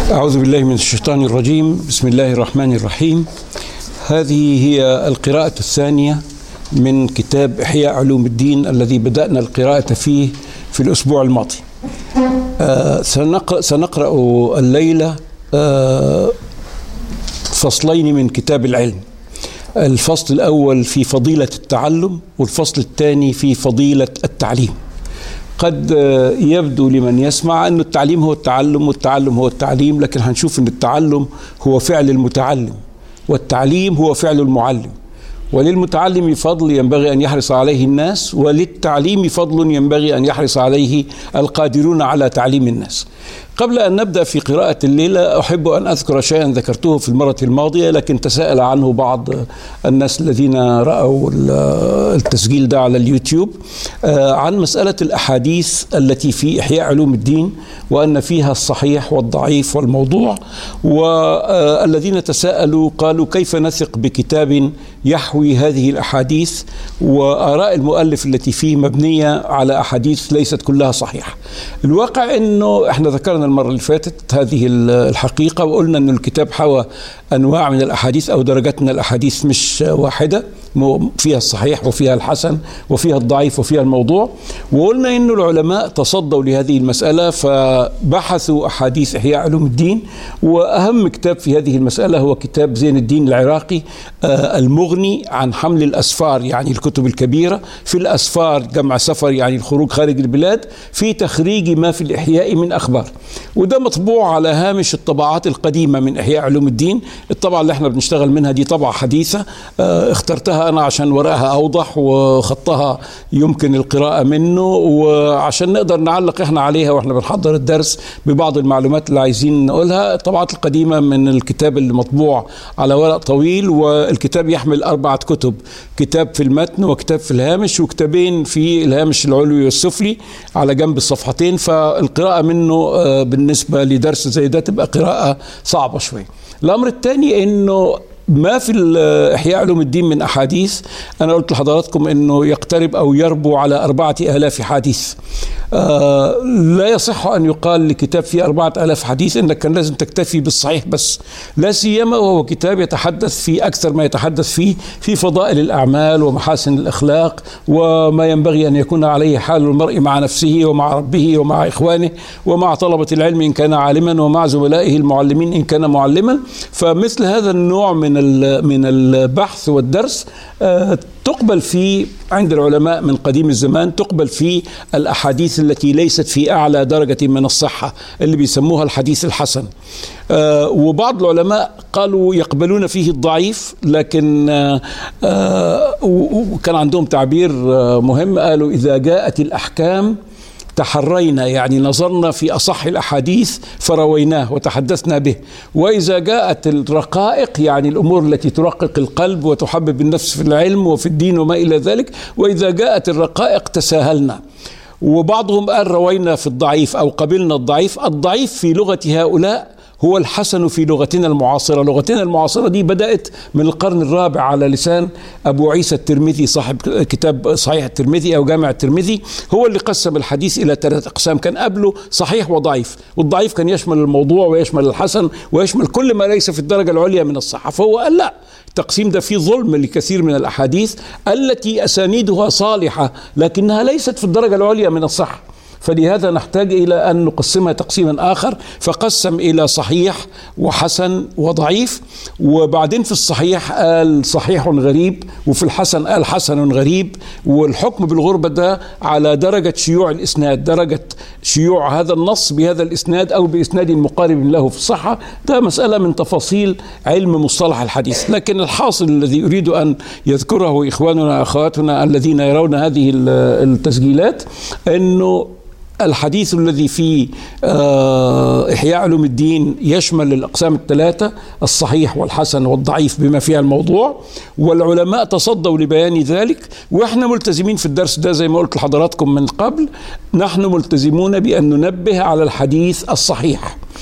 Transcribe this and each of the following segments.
أعوذ بالله من الشيطان الرجيم بسم الله الرحمن الرحيم هذه هي القراءة الثانية من كتاب إحياء علوم الدين الذي بدأنا القراءة فيه في الأسبوع الماضي آه سنقرأ, سنقرأ الليلة آه فصلين من كتاب العلم الفصل الأول في فضيلة التعلم والفصل الثاني في فضيلة التعليم قد يبدو لمن يسمع أن التعليم هو التعلم والتعلم هو التعليم لكن هنشوف أن التعلم هو فعل المتعلم والتعليم هو فعل المعلم وللمتعلم فضل ينبغي ان يحرص عليه الناس وللتعليم فضل ينبغي ان يحرص عليه القادرون على تعليم الناس. قبل ان نبدا في قراءه الليله احب ان اذكر شيئا ذكرته في المره الماضيه لكن تساءل عنه بعض الناس الذين راوا التسجيل ده على اليوتيوب عن مساله الاحاديث التي في احياء علوم الدين وان فيها الصحيح والضعيف والموضوع والذين تساءلوا قالوا كيف نثق بكتاب يحوي هذه الاحاديث واراء المؤلف التي فيه مبنيه على احاديث ليست كلها صحيحه. الواقع انه احنا ذكرنا المره اللي فاتت هذه الحقيقه وقلنا ان الكتاب حوى انواع من الاحاديث او درجات من الاحاديث مش واحده فيها الصحيح وفيها الحسن وفيها الضعيف وفيها الموضوع وقلنا ان العلماء تصدوا لهذه المساله فبحثوا احاديث احياء علوم الدين واهم كتاب في هذه المساله هو كتاب زين الدين العراقي المغني عن حمل الاسفار يعني الكتب الكبيره في الاسفار جمع سفر يعني الخروج خارج البلاد في تخريج ما في الاحياء من اخبار وده مطبوع على هامش الطبعات القديمه من احياء علوم الدين الطبعه اللي احنا بنشتغل منها دي طبعه حديثه اخترتها انا عشان ورقها اوضح وخطها يمكن القراءه منه وعشان نقدر نعلق احنا عليها واحنا بنحضر الدرس ببعض المعلومات اللي عايزين نقولها الطبعات القديمه من الكتاب اللي مطبوع على ورق طويل والكتاب يحمل اربعه كتب كتاب في المتن وكتاب في الهامش وكتابين في الهامش العلوي والسفلي على جنب الصفحتين فالقراءه منه بالنسبه لدرس زي ده تبقى قراءه صعبه شويه الامر الثاني انه ما في إحياء علوم الدين من أحاديث أنا قلت لحضراتكم أنه يقترب أو يربو على أربعة آلاف حديث آه لا يصح أن يقال لكتاب فيه أربعة آلاف حديث إنك كان لازم تكتفي بالصحيح بس لا سيما وهو كتاب يتحدث في أكثر ما يتحدث فيه في فضائل الأعمال ومحاسن الأخلاق وما ينبغي أن يكون عليه حال المرء مع نفسه ومع ربه ومع إخوانه ومع طلبة العلم إن كان عالما ومع زملائه المعلمين إن كان معلما فمثل هذا النوع من من البحث والدرس تقبل في عند العلماء من قديم الزمان تقبل في الاحاديث التي ليست في اعلى درجه من الصحه اللي بيسموها الحديث الحسن وبعض العلماء قالوا يقبلون فيه الضعيف لكن وكان عندهم تعبير مهم قالوا اذا جاءت الاحكام تحرينا يعني نظرنا في اصح الاحاديث فرويناه وتحدثنا به واذا جاءت الرقائق يعني الامور التي ترقق القلب وتحبب النفس في العلم وفي الدين وما الى ذلك واذا جاءت الرقائق تساهلنا وبعضهم قال روينا في الضعيف او قبلنا الضعيف الضعيف في لغه هؤلاء هو الحسن في لغتنا المعاصرة لغتنا المعاصرة دي بدأت من القرن الرابع على لسان أبو عيسى الترمذي صاحب كتاب صحيح الترمذي أو جامع الترمذي هو اللي قسم الحديث إلى ثلاث أقسام كان قبله صحيح وضعيف والضعيف كان يشمل الموضوع ويشمل الحسن ويشمل كل ما ليس في الدرجة العليا من الصحة فهو قال لا التقسيم ده فيه ظلم لكثير من الأحاديث التي أسانيدها صالحة لكنها ليست في الدرجة العليا من الصحة فلهذا نحتاج الى ان نقسمها تقسيما اخر فقسم الى صحيح وحسن وضعيف وبعدين في الصحيح قال صحيح غريب وفي الحسن قال حسن غريب والحكم بالغربه ده على درجه شيوع الاسناد درجه شيوع هذا النص بهذا الاسناد او باسناد مقارب له في الصحه ده مساله من تفاصيل علم مصطلح الحديث لكن الحاصل الذي اريد ان يذكره اخواننا اخواتنا الذين يرون هذه التسجيلات انه الحديث الذي في إحياء علوم الدين يشمل الأقسام الثلاثة الصحيح والحسن والضعيف بما فيها الموضوع والعلماء تصدوا لبيان ذلك وإحنا ملتزمين في الدرس ده زي ما قلت لحضراتكم من قبل نحن ملتزمون بأن ننبه على الحديث الصحيح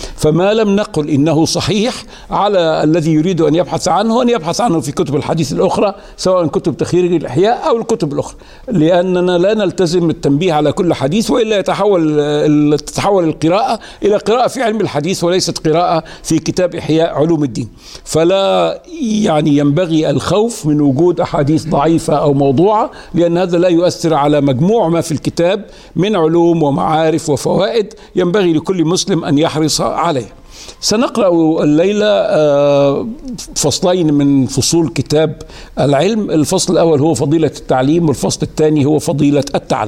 فما لم نقل إنه صحيح على الذي يريد أن يبحث عنه أن يبحث عنه في كتب الحديث الأخرى سواء كتب تخريج الإحياء أو الكتب الأخرى لأننا لا نلتزم التنبيه على كل حديث وإلا يتحول تتحول القراءة إلى قراءة في علم الحديث وليست قراءة في كتاب إحياء علوم الدين فلا يعني ينبغي الخوف من وجود أحاديث ضعيفة أو موضوعة لأن هذا لا يؤثر على مجموع ما في الكتاب من علوم ومعارف وفوائد ينبغي لكل مسلم أن يحرص عليه سنقرأ الليلة آه، فصلين من فصول كتاب العلم الفصل الأول هو فضيلة التعليم والفصل الثاني هو فضيلة التعلم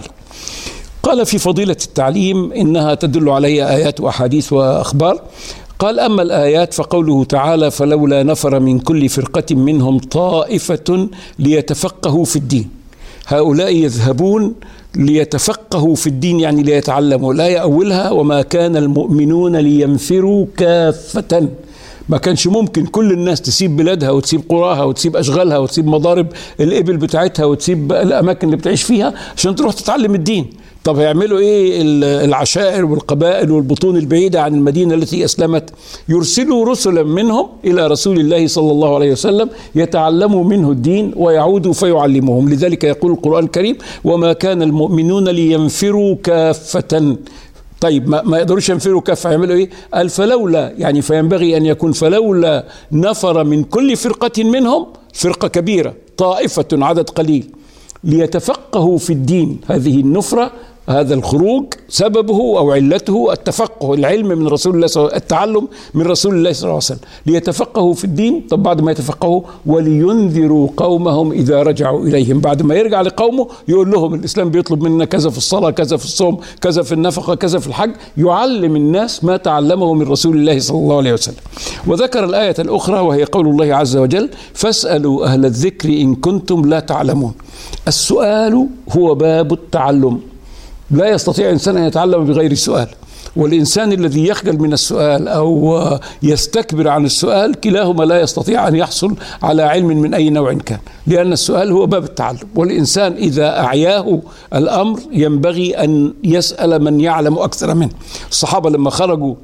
قال في فضيلة التعليم إنها تدل عليها آيات وأحاديث وأخبار قال أما الآيات فقوله تعالى فلولا نفر من كل فرقة منهم طائفة ليتفقهوا في الدين هؤلاء يذهبون ليتفقهوا في الدين يعني ليتعلموا لا يأولها وما كان المؤمنون لينفروا كافة ما كانش ممكن كل الناس تسيب بلادها وتسيب قراها وتسيب اشغالها وتسيب مضارب الابل بتاعتها وتسيب الاماكن اللي بتعيش فيها عشان تروح تتعلم الدين طب هيعملوا ايه العشائر والقبائل والبطون البعيده عن المدينه التي اسلمت يرسلوا رسلا منهم الى رسول الله صلى الله عليه وسلم يتعلموا منه الدين ويعودوا فيعلمهم لذلك يقول القران الكريم وما كان المؤمنون لينفروا كافه طيب ما, ما يقدروش ينفروا كافة يعملوا ايه؟ قال فلولا يعني فينبغي ان يكون فلولا نفر من كل فرقة منهم فرقة كبيرة طائفة عدد قليل ليتفقهوا في الدين هذه النفرة هذا الخروج سببه او علته التفقه العلم من رسول الله صلى الله عليه وسلم التعلم من رسول الله صلى الله عليه وسلم ليتفقهوا في الدين طب بعد ما يتفقهوا ولينذروا قومهم اذا رجعوا اليهم بعد ما يرجع لقومه يقول لهم الاسلام بيطلب منا كذا في الصلاه كذا في الصوم كذا في النفقه كذا في الحج يعلم الناس ما تعلمه من رسول الله صلى الله عليه وسلم وذكر الايه الاخرى وهي قول الله عز وجل فاسالوا اهل الذكر ان كنتم لا تعلمون السؤال هو باب التعلم لا يستطيع انسان ان يتعلم بغير سؤال والانسان الذي يخجل من السؤال او يستكبر عن السؤال كلاهما لا يستطيع ان يحصل على علم من اي نوع كان لان السؤال هو باب التعلم والانسان اذا اعياه الامر ينبغي ان يسال من يعلم اكثر منه الصحابه لما خرجوا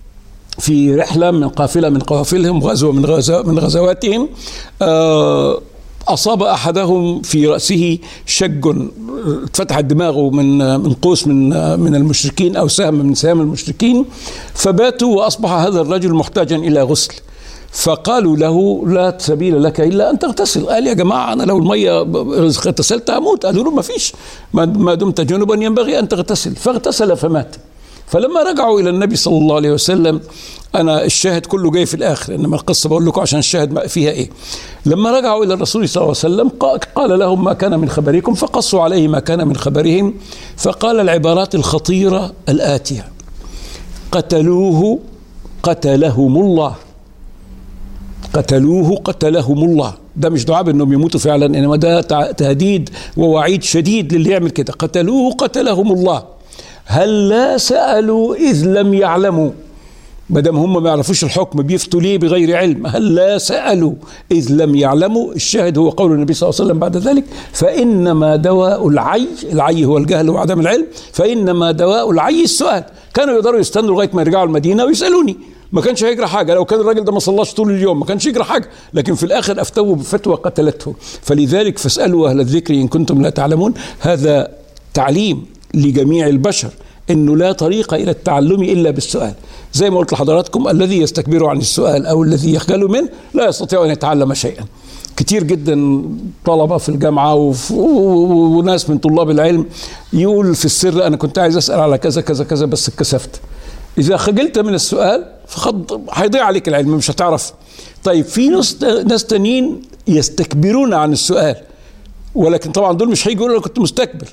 في رحله من قافله من قوافلهم غزوه من غزو من غزواتهم آه أصاب أحدهم في رأسه شج فتحت دماغه من من قوس من من المشركين أو سهم من سهام المشركين فباتوا وأصبح هذا الرجل محتاجا إلى غسل فقالوا له لا سبيل لك الا ان تغتسل قال يا جماعه انا لو الميه اغتسلت اموت قالوا له ما فيش ما دمت جنبا ينبغي ان تغتسل فاغتسل فمات فلما رجعوا الى النبي صلى الله عليه وسلم انا الشاهد كله جاي في الاخر انما القصه بقول لكم عشان الشاهد فيها ايه لما رجعوا الى الرسول صلى الله عليه وسلم قال لهم ما كان من خبركم فقصوا عليه ما كان من خبرهم فقال العبارات الخطيره الاتيه قتلوه قتلهم الله قتلوه قتلهم الله ده مش دعاء انهم يموتوا فعلا انما ده تهديد ووعيد شديد للي يعمل كده قتلوه قتلهم الله هل لا سالوا اذ لم يعلموا ما دام هم ما يعرفوش الحكم بيفتوا ليه بغير علم هل لا سالوا اذ لم يعلموا الشاهد هو قول النبي صلى الله عليه وسلم بعد ذلك فانما دواء العي العي هو الجهل وعدم العلم فانما دواء العي السؤال كانوا يقدروا يستنوا لغايه ما يرجعوا المدينه ويسالوني ما كانش هيجرى حاجه لو كان الراجل ده ما صلاش طول اليوم ما كانش يجرى حاجه لكن في الاخر افتوا بفتوى قتلته فلذلك فاسالوا اهل الذكر ان كنتم لا تعلمون هذا تعليم لجميع البشر انه لا طريق الى التعلم الا بالسؤال زي ما قلت لحضراتكم الذي يستكبر عن السؤال او الذي يخجل منه لا يستطيع ان يتعلم شيئا كتير جدا طلبة في الجامعة وناس من طلاب العلم يقول في السر أنا كنت عايز أسأل على كذا كذا كذا بس اتكسفت إذا خجلت من السؤال فقد هيضيع عليك العلم مش هتعرف طيب في ناس ناس تانيين يستكبرون عن السؤال ولكن طبعا دول مش هيجوا يقولوا انا كنت مستكبر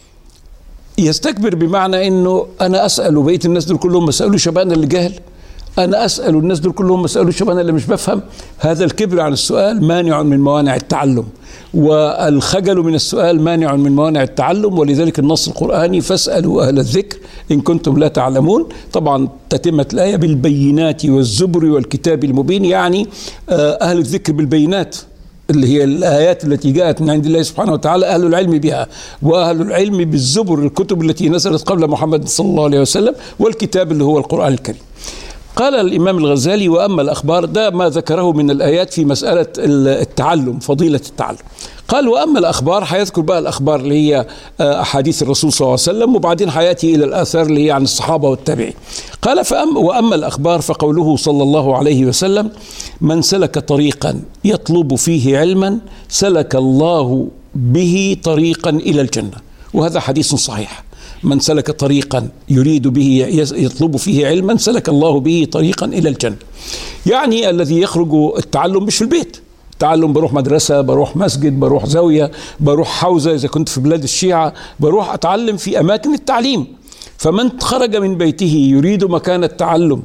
يستكبر بمعنى انه انا اسال وبقيه الناس دول كلهم ما سالوش يبقى انا اللي جاهل انا اسال والناس دول كلهم ما سالوش يبقى انا اللي مش بفهم هذا الكبر عن السؤال مانع من موانع التعلم والخجل من السؤال مانع من موانع التعلم ولذلك النص القرآني فاسألوا أهل الذكر إن كنتم لا تعلمون طبعا تتمة الآية بالبينات والزبر والكتاب المبين يعني أهل الذكر بالبينات اللي هي الآيات التي جاءت من عند الله سبحانه وتعالى أهل العلم بها وأهل العلم بالزبر الكتب التي نزلت قبل محمد صلى الله عليه وسلم والكتاب اللي هو القرآن الكريم قال الإمام الغزالي وأما الأخبار ده ما ذكره من الآيات في مسألة التعلم فضيلة التعلم قال واما الاخبار حيذكر بقى الاخبار اللي هي آه، احاديث الرسول صلى الله عليه وسلم وبعدين حياتي الى الاثار اللي هي عن الصحابه والتابعين. قال فأم واما الاخبار فقوله صلى الله عليه وسلم من سلك طريقا يطلب فيه علما سلك الله به طريقا الى الجنه وهذا حديث صحيح. من سلك طريقا يريد به يطلب فيه علما سلك الله به طريقا الى الجنه. يعني الذي يخرج التعلم مش في البيت تعلم بروح مدرسة بروح مسجد بروح زاوية بروح حوزة إذا كنت في بلاد الشيعة بروح أتعلم في أماكن التعليم فمن خرج من بيته يريد مكان التعلم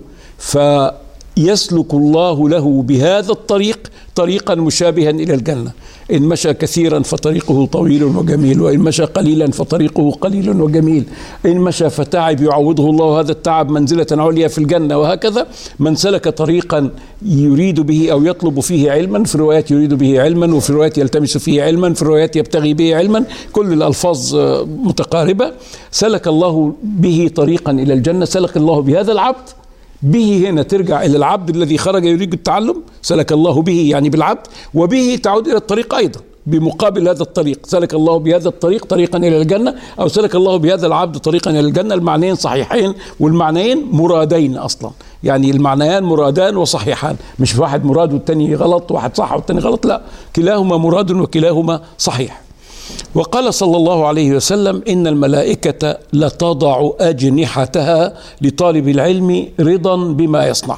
فيسلك الله له بهذا الطريق طريقا مشابها إلى الجنة إن مشى كثيرا فطريقه طويل وجميل وإن مشى قليلا فطريقه قليل وجميل إن مشى فتعب يعوضه الله هذا التعب منزلة عليا في الجنة وهكذا من سلك طريقا يريد به أو يطلب فيه علما في روايات يريد به علما وفي روايات يلتمس فيه علما في روايات يبتغي به علما كل الألفاظ متقاربة سلك الله به طريقا إلى الجنة سلك الله بهذا العبد به هنا ترجع الى العبد الذي خرج يريد التعلم سلك الله به يعني بالعبد وبه تعود الى الطريق ايضا بمقابل هذا الطريق سلك الله بهذا الطريق طريقا الى الجنه او سلك الله بهذا العبد طريقا الى الجنه المعنيين صحيحين والمعنيين مرادين اصلا يعني المعنيان مرادان وصحيحان مش واحد مراد والتاني غلط واحد صح والتاني غلط لا كلاهما مراد وكلاهما صحيح وقال صلى الله عليه وسلم ان الملائكه لتضع اجنحتها لطالب العلم رضا بما يصنع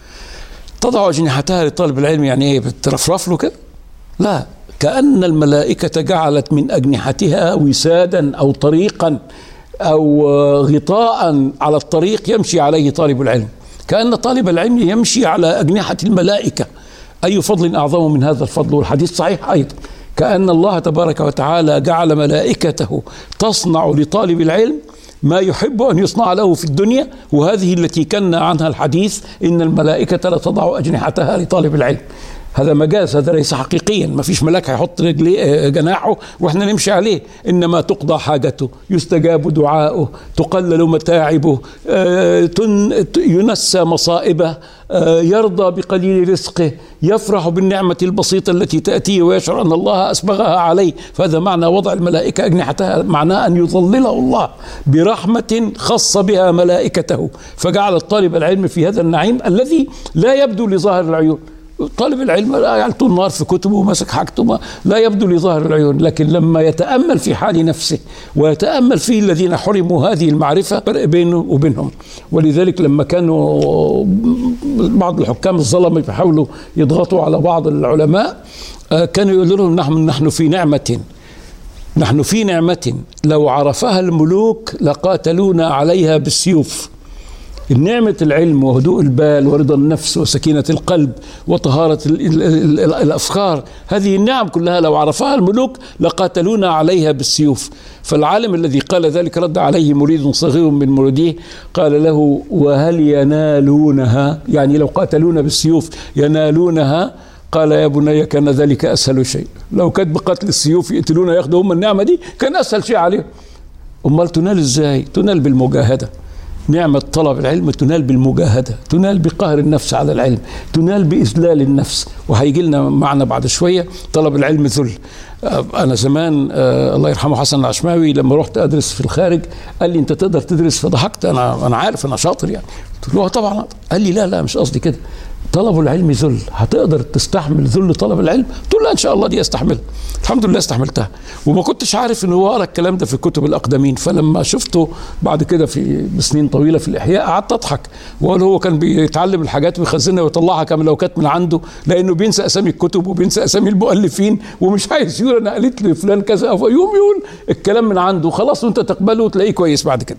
تضع اجنحتها لطالب العلم يعني ايه بترفرف له كده لا كان الملائكه جعلت من اجنحتها وسادا او طريقا او غطاء على الطريق يمشي عليه طالب العلم كان طالب العلم يمشي على اجنحه الملائكه اي فضل اعظم من هذا الفضل والحديث صحيح ايضا كأن الله تبارك وتعالى جعل ملائكته تصنع لطالب العلم ما يحب أن يصنع له في الدنيا وهذه التي كان عنها الحديث إن الملائكة لتضع أجنحتها لطالب العلم هذا مجاز هذا ليس حقيقيا ما فيش ملاك هيحط رجليه آه، جناحه واحنا نمشي عليه انما تقضى حاجته يستجاب دعاؤه تقلل متاعبه آه، ينسى مصائبه آه، يرضى بقليل رزقه يفرح بالنعمة البسيطة التي تأتيه ويشعر أن الله أسبغها عليه فهذا معنى وضع الملائكة أجنحتها معناه أن يظلله الله برحمة خص بها ملائكته فجعل الطالب العلم في هذا النعيم الذي لا يبدو لظاهر العيون طالب العلم يعني طول النهار في كتبه وماسك حاجته ما لا يبدو لظاهر العيون لكن لما يتامل في حال نفسه ويتامل في الذين حرموا هذه المعرفه فرق بينه وبينهم ولذلك لما كانوا بعض الحكام الظلمه يحاولوا يضغطوا على بعض العلماء آه، كانوا يقولوا لهم نحن نحن في نعمه نحن في نعمه لو عرفها الملوك لقاتلونا عليها بالسيوف نعمة العلم وهدوء البال ورضا النفس وسكينة القلب وطهارة الأفكار هذه النعم كلها لو عرفها الملوك لقاتلونا عليها بالسيوف فالعالم الذي قال ذلك رد عليه مريد صغير من مريديه قال له وهل ينالونها يعني لو قاتلونا بالسيوف ينالونها قال يا بني كان ذلك أسهل شيء لو كانت بقتل السيوف يقتلونا ياخذوا هم النعمة دي كان أسهل شيء عليهم أمال تنال إزاي تنال بالمجاهدة نعمة طلب العلم تنال بالمجاهدة تنال بقهر النفس على العلم تنال بإذلال النفس وهيجي لنا معنا بعد شوية طلب العلم ذل آه، أنا زمان آه الله يرحمه حسن العشماوي لما رحت أدرس في الخارج قال لي أنت تقدر تدرس فضحكت أنا أنا عارف أنا شاطر يعني قلت له آه، طبعا قال لي لا لا مش قصدي كده طلب العلم ذل هتقدر تستحمل ذل طلب العلم تقول لا ان شاء الله دي استحمل الحمد لله استحملتها وما كنتش عارف ان هو قرا الكلام ده في كتب الاقدمين فلما شفته بعد كده في سنين طويله في الاحياء قعدت اضحك واقول هو كان بيتعلم الحاجات ويخزنها ويطلعها كما لو كانت من عنده لانه بينسى اسامي الكتب وبينسى اسامي المؤلفين ومش عايز يقول انا قالت لفلان كذا يوم يقول الكلام من عنده خلاص وانت تقبله وتلاقيه كويس بعد كده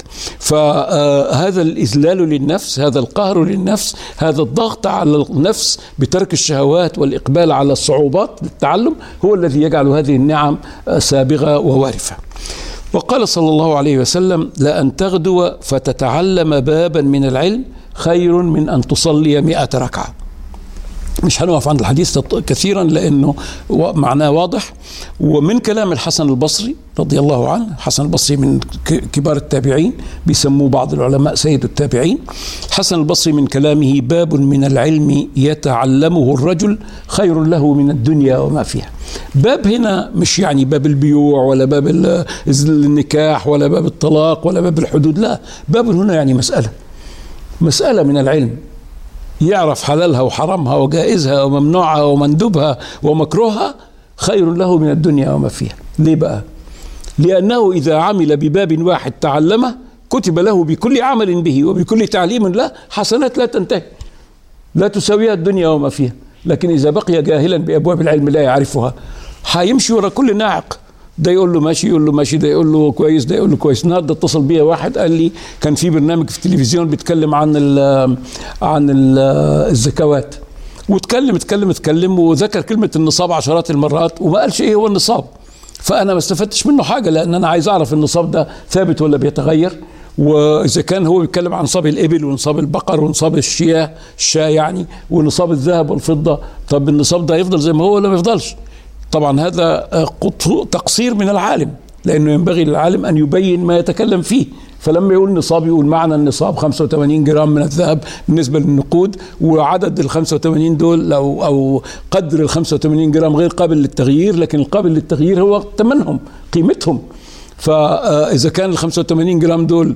فهذا الاذلال للنفس هذا القهر للنفس هذا الضغط على النفس بترك الشهوات والإقبال على الصعوبات للتعلم هو الذي يجعل هذه النعم سابغة ووارفة وقال صلى الله عليه وسلم لأن تغدو فتتعلم بابا من العلم خير من أن تصلي مئة ركعة مش هنقف عند الحديث كثيرا لانه معناه واضح ومن كلام الحسن البصري رضي الله عنه الحسن البصري من كبار التابعين بيسموه بعض العلماء سيد التابعين الحسن البصري من كلامه باب من العلم يتعلمه الرجل خير له من الدنيا وما فيها باب هنا مش يعني باب البيوع ولا باب النكاح ولا باب الطلاق ولا باب الحدود لا باب هنا يعني مسألة مسألة من العلم يعرف حلالها وحرامها وجائزها وممنوعها ومندوبها ومكروهها خير له من الدنيا وما فيها ليه بقى لأنه إذا عمل بباب واحد تعلمه كتب له بكل عمل به وبكل تعليم له حسنات لا تنتهي لا تساويها الدنيا وما فيها لكن إذا بقي جاهلا بأبواب العلم لا يعرفها حيمشي ورا كل ناعق ده يقول له ماشي يقول له ماشي ده يقول له كويس ده يقول له كويس النهارده اتصل بيا واحد قال لي كان في برنامج في التلفزيون بيتكلم عن ال عن ال الزكوات واتكلم اتكلم اتكلم وذكر كلمه النصاب عشرات المرات وما قالش ايه هو النصاب فانا ما استفدتش منه حاجه لان انا عايز اعرف النصاب ده ثابت ولا بيتغير واذا كان هو بيتكلم عن نصاب الابل ونصاب البقر ونصاب الشياه الشاه يعني ونصاب الذهب والفضه طب النصاب ده يفضل زي ما هو ولا ما يفضلش طبعا هذا تقصير من العالم لانه ينبغي للعالم ان يبين ما يتكلم فيه فلما يقول نصاب يقول معنى النصاب 85 جرام من الذهب بالنسبه للنقود وعدد ال 85 دول او او قدر ال 85 جرام غير قابل للتغيير لكن القابل للتغيير هو ثمنهم قيمتهم فاذا كان ال 85 جرام دول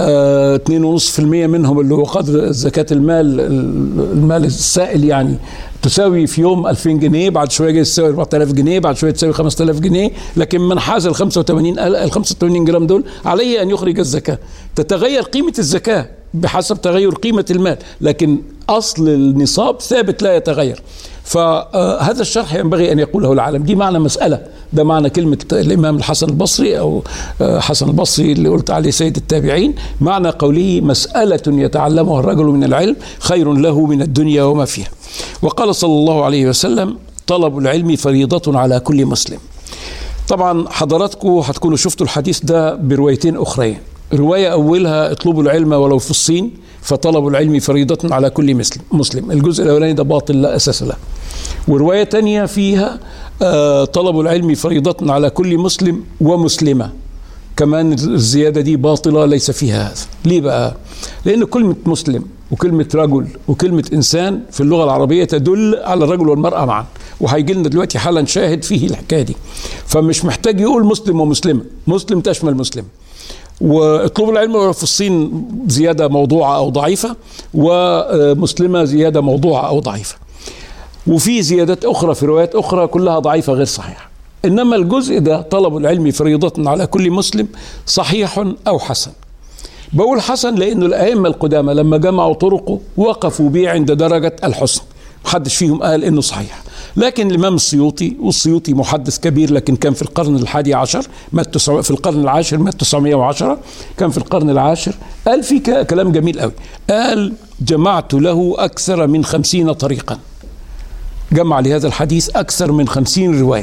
2.5% منهم اللي هو قدر زكاه المال المال السائل يعني تساوي في يوم 2000 جنيه بعد شويه تساوي 4000 جنيه بعد شويه تساوي 5000 جنيه لكن من حاز ال 85 ال 85 جرام دول عليه ان يخرج الزكاه تتغير قيمه الزكاه بحسب تغير قيمه المال لكن اصل النصاب ثابت لا يتغير فهذا الشرح ينبغي ان يقوله العالم دي معنى مساله ده معنى كلمه الامام الحسن البصري او حسن البصري اللي قلت عليه سيد التابعين معنى قوله مساله يتعلمها الرجل من العلم خير له من الدنيا وما فيها وقال صلى الله عليه وسلم طلب العلم فريضه على كل مسلم طبعا حضراتكم هتكونوا شفتوا الحديث ده بروايتين اخرين روايه اولها اطلبوا العلم ولو في الصين فطلب العلم فريضة على كل مسلم مسلم الجزء الأولاني ده باطل لا أساس له ورواية تانية فيها آه طلب العلم فريضة على كل مسلم ومسلمة كمان الزيادة دي باطلة ليس فيها هذا ليه بقى لأن كلمة مسلم وكلمة رجل وكلمة إنسان في اللغة العربية تدل على الرجل والمرأة معا وهيجي لنا دلوقتي حالا شاهد فيه الحكاية دي فمش محتاج يقول مسلم ومسلمة مسلم تشمل مسلم واطلبوا العلم في الصين زياده موضوعه او ضعيفه ومسلمه زياده موضوعه او ضعيفه وفي زيادات اخرى في روايات اخرى كلها ضعيفه غير صحيحه انما الجزء ده طلب العلم فريضه على كل مسلم صحيح او حسن بقول حسن لانه الائمه القدامى لما جمعوا طرقه وقفوا به عند درجه الحسن محدش فيهم قال انه صحيح لكن الامام السيوطي والسيوطي محدث كبير لكن كان في القرن الحادي عشر مات في القرن العاشر مات 910 كان في القرن العاشر قال في كلام جميل قوي قال جمعت له اكثر من خمسين طريقا جمع لهذا الحديث اكثر من خمسين روايه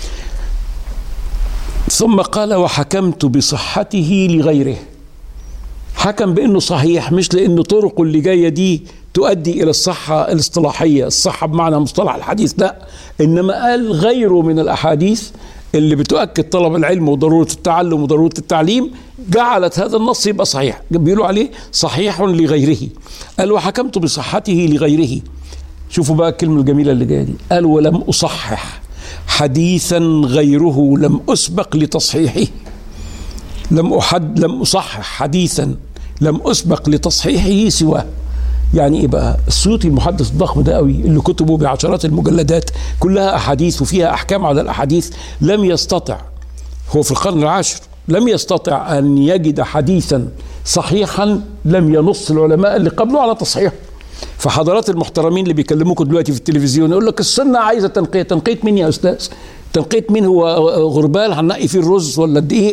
ثم قال وحكمت بصحته لغيره حكم بانه صحيح مش لانه طرقه اللي جايه دي تؤدي الى الصحه الاصطلاحيه الصحه بمعنى مصطلح الحديث لا انما قال غيره من الاحاديث اللي بتؤكد طلب العلم وضروره التعلم وضروره التعليم جعلت هذا النص يبقى صحيح بيقولوا عليه صحيح لغيره قال وحكمت بصحته لغيره شوفوا بقى الكلمه الجميله اللي جايه دي قال ولم اصحح حديثا غيره لم اسبق لتصحيحه لم احد لم اصحح حديثا لم اسبق لتصحيحه سواه يعني ايه بقى السيوطي المحدث الضخم ده قوي اللي كتبه بعشرات المجلدات كلها احاديث وفيها احكام على الاحاديث لم يستطع هو في القرن العاشر لم يستطع ان يجد حديثا صحيحا لم ينص العلماء اللي قبله على تصحيحه فحضرات المحترمين اللي بيكلموكم دلوقتي في التلفزيون يقول لك السنه عايزه تنقيه تنقيه مين يا استاذ تنقيه مين هو غربال هنقي فيه الرز ولا الدقيق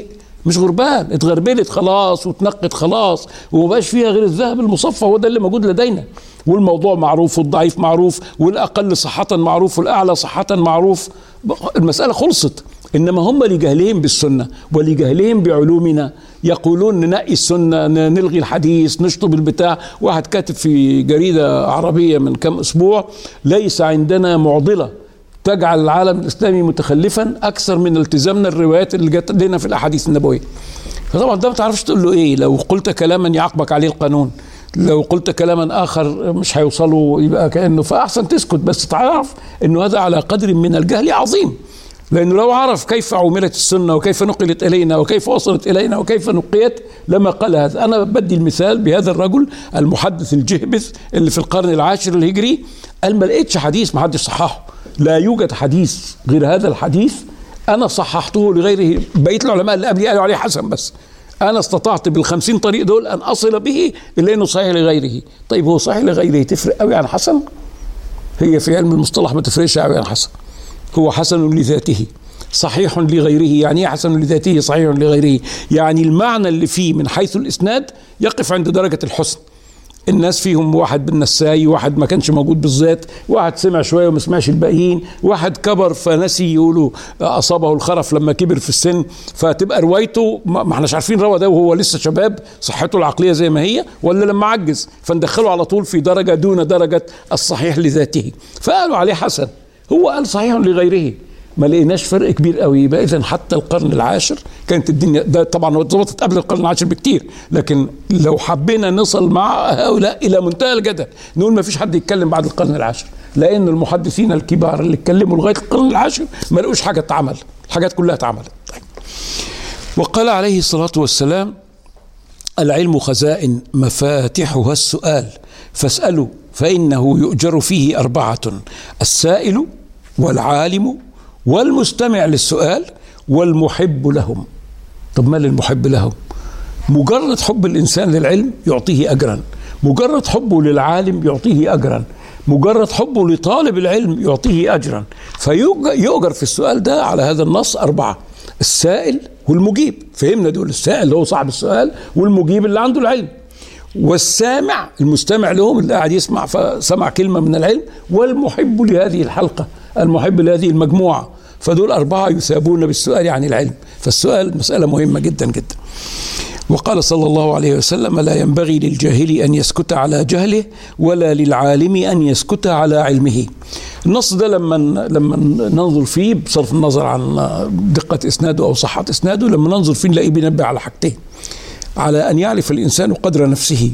مش غربال اتغربلت خلاص واتنقت خلاص ومبقاش فيها غير الذهب المصفى هو ده اللي موجود لدينا والموضوع معروف والضعيف معروف والاقل صحه معروف والاعلى صحه معروف المساله خلصت انما هم لجهلهم بالسنه ولجهلهم بعلومنا يقولون ننقي السنه نلغي الحديث نشطب البتاع واحد كاتب في جريده عربيه من كم اسبوع ليس عندنا معضله تجعل العالم الاسلامي متخلفا اكثر من التزامنا الروايات اللي جت لنا في الاحاديث النبويه فطبعا ده ما تعرفش تقول له ايه لو قلت كلاما يعاقبك عليه القانون لو قلت كلاما اخر مش هيوصلوا يبقى كانه فاحسن تسكت بس تعرف انه هذا على قدر من الجهل عظيم لأنه لو عرف كيف عملت السنة وكيف نقلت إلينا وكيف وصلت إلينا وكيف نقيت لما قال هذا أنا بدي المثال بهذا الرجل المحدث الجهبذ اللي في القرن العاشر الهجري قال ما لقيتش حديث ما حدش صححه لا يوجد حديث غير هذا الحديث أنا صححته لغيره بقية العلماء اللي قبلي قالوا عليه حسن بس أنا استطعت بالخمسين طريق دول أن أصل به إلا أنه صحيح لغيره طيب هو صحيح لغيره تفرق قوي عن حسن هي في علم المصطلح ما تفرقش قوي عن حسن هو حسن لذاته صحيح لغيره يعني ايه حسن لذاته صحيح لغيره يعني المعنى اللي فيه من حيث الاسناد يقف عند درجه الحسن الناس فيهم واحد بالنساي واحد ما كانش موجود بالذات واحد سمع شويه وما سمعش الباقيين واحد كبر فنسي يقولوا اصابه الخرف لما كبر في السن فتبقى روايته ما احناش عارفين روى ده وهو لسه شباب صحته العقليه زي ما هي ولا لما عجز فندخله على طول في درجه دون درجه الصحيح لذاته فقالوا عليه حسن هو قال صحيح لغيره ما لقيناش فرق كبير قوي يبقى اذا حتى القرن العاشر كانت الدنيا ده طبعا اتظبطت قبل القرن العاشر بكتير لكن لو حبينا نصل مع هؤلاء الى منتهى الجدل نقول ما فيش حد يتكلم بعد القرن العاشر لان المحدثين الكبار اللي اتكلموا لغايه القرن العاشر ما لقوش حاجه اتعمل الحاجات كلها اتعملت طيب. وقال عليه الصلاه والسلام العلم خزائن مفاتحها السؤال فاسالوا فانه يؤجر فيه اربعه السائل والعالم والمستمع للسؤال والمحب لهم طب ما للمحب لهم مجرد حب الانسان للعلم يعطيه اجرا مجرد حبه للعالم يعطيه اجرا مجرد حبه لطالب العلم يعطيه اجرا فيؤجر في السؤال ده على هذا النص اربعه السائل والمجيب فهمنا دول السائل اللي هو صاحب السؤال والمجيب اللي عنده العلم والسامع المستمع لهم اللي قاعد يسمع فسمع كلمه من العلم والمحب لهذه الحلقه المحب لهذه المجموعه فدول أربعة يثابون بالسؤال عن العلم فالسؤال مسألة مهمة جدا جدا وقال صلى الله عليه وسلم لا ينبغي للجاهل أن يسكت على جهله ولا للعالم أن يسكت على علمه النص ده لما لما ننظر فيه بصرف النظر عن دقة إسناده أو صحة إسناده لما ننظر فيه نلاقيه بينبه على حاجتين على أن يعرف الإنسان قدر نفسه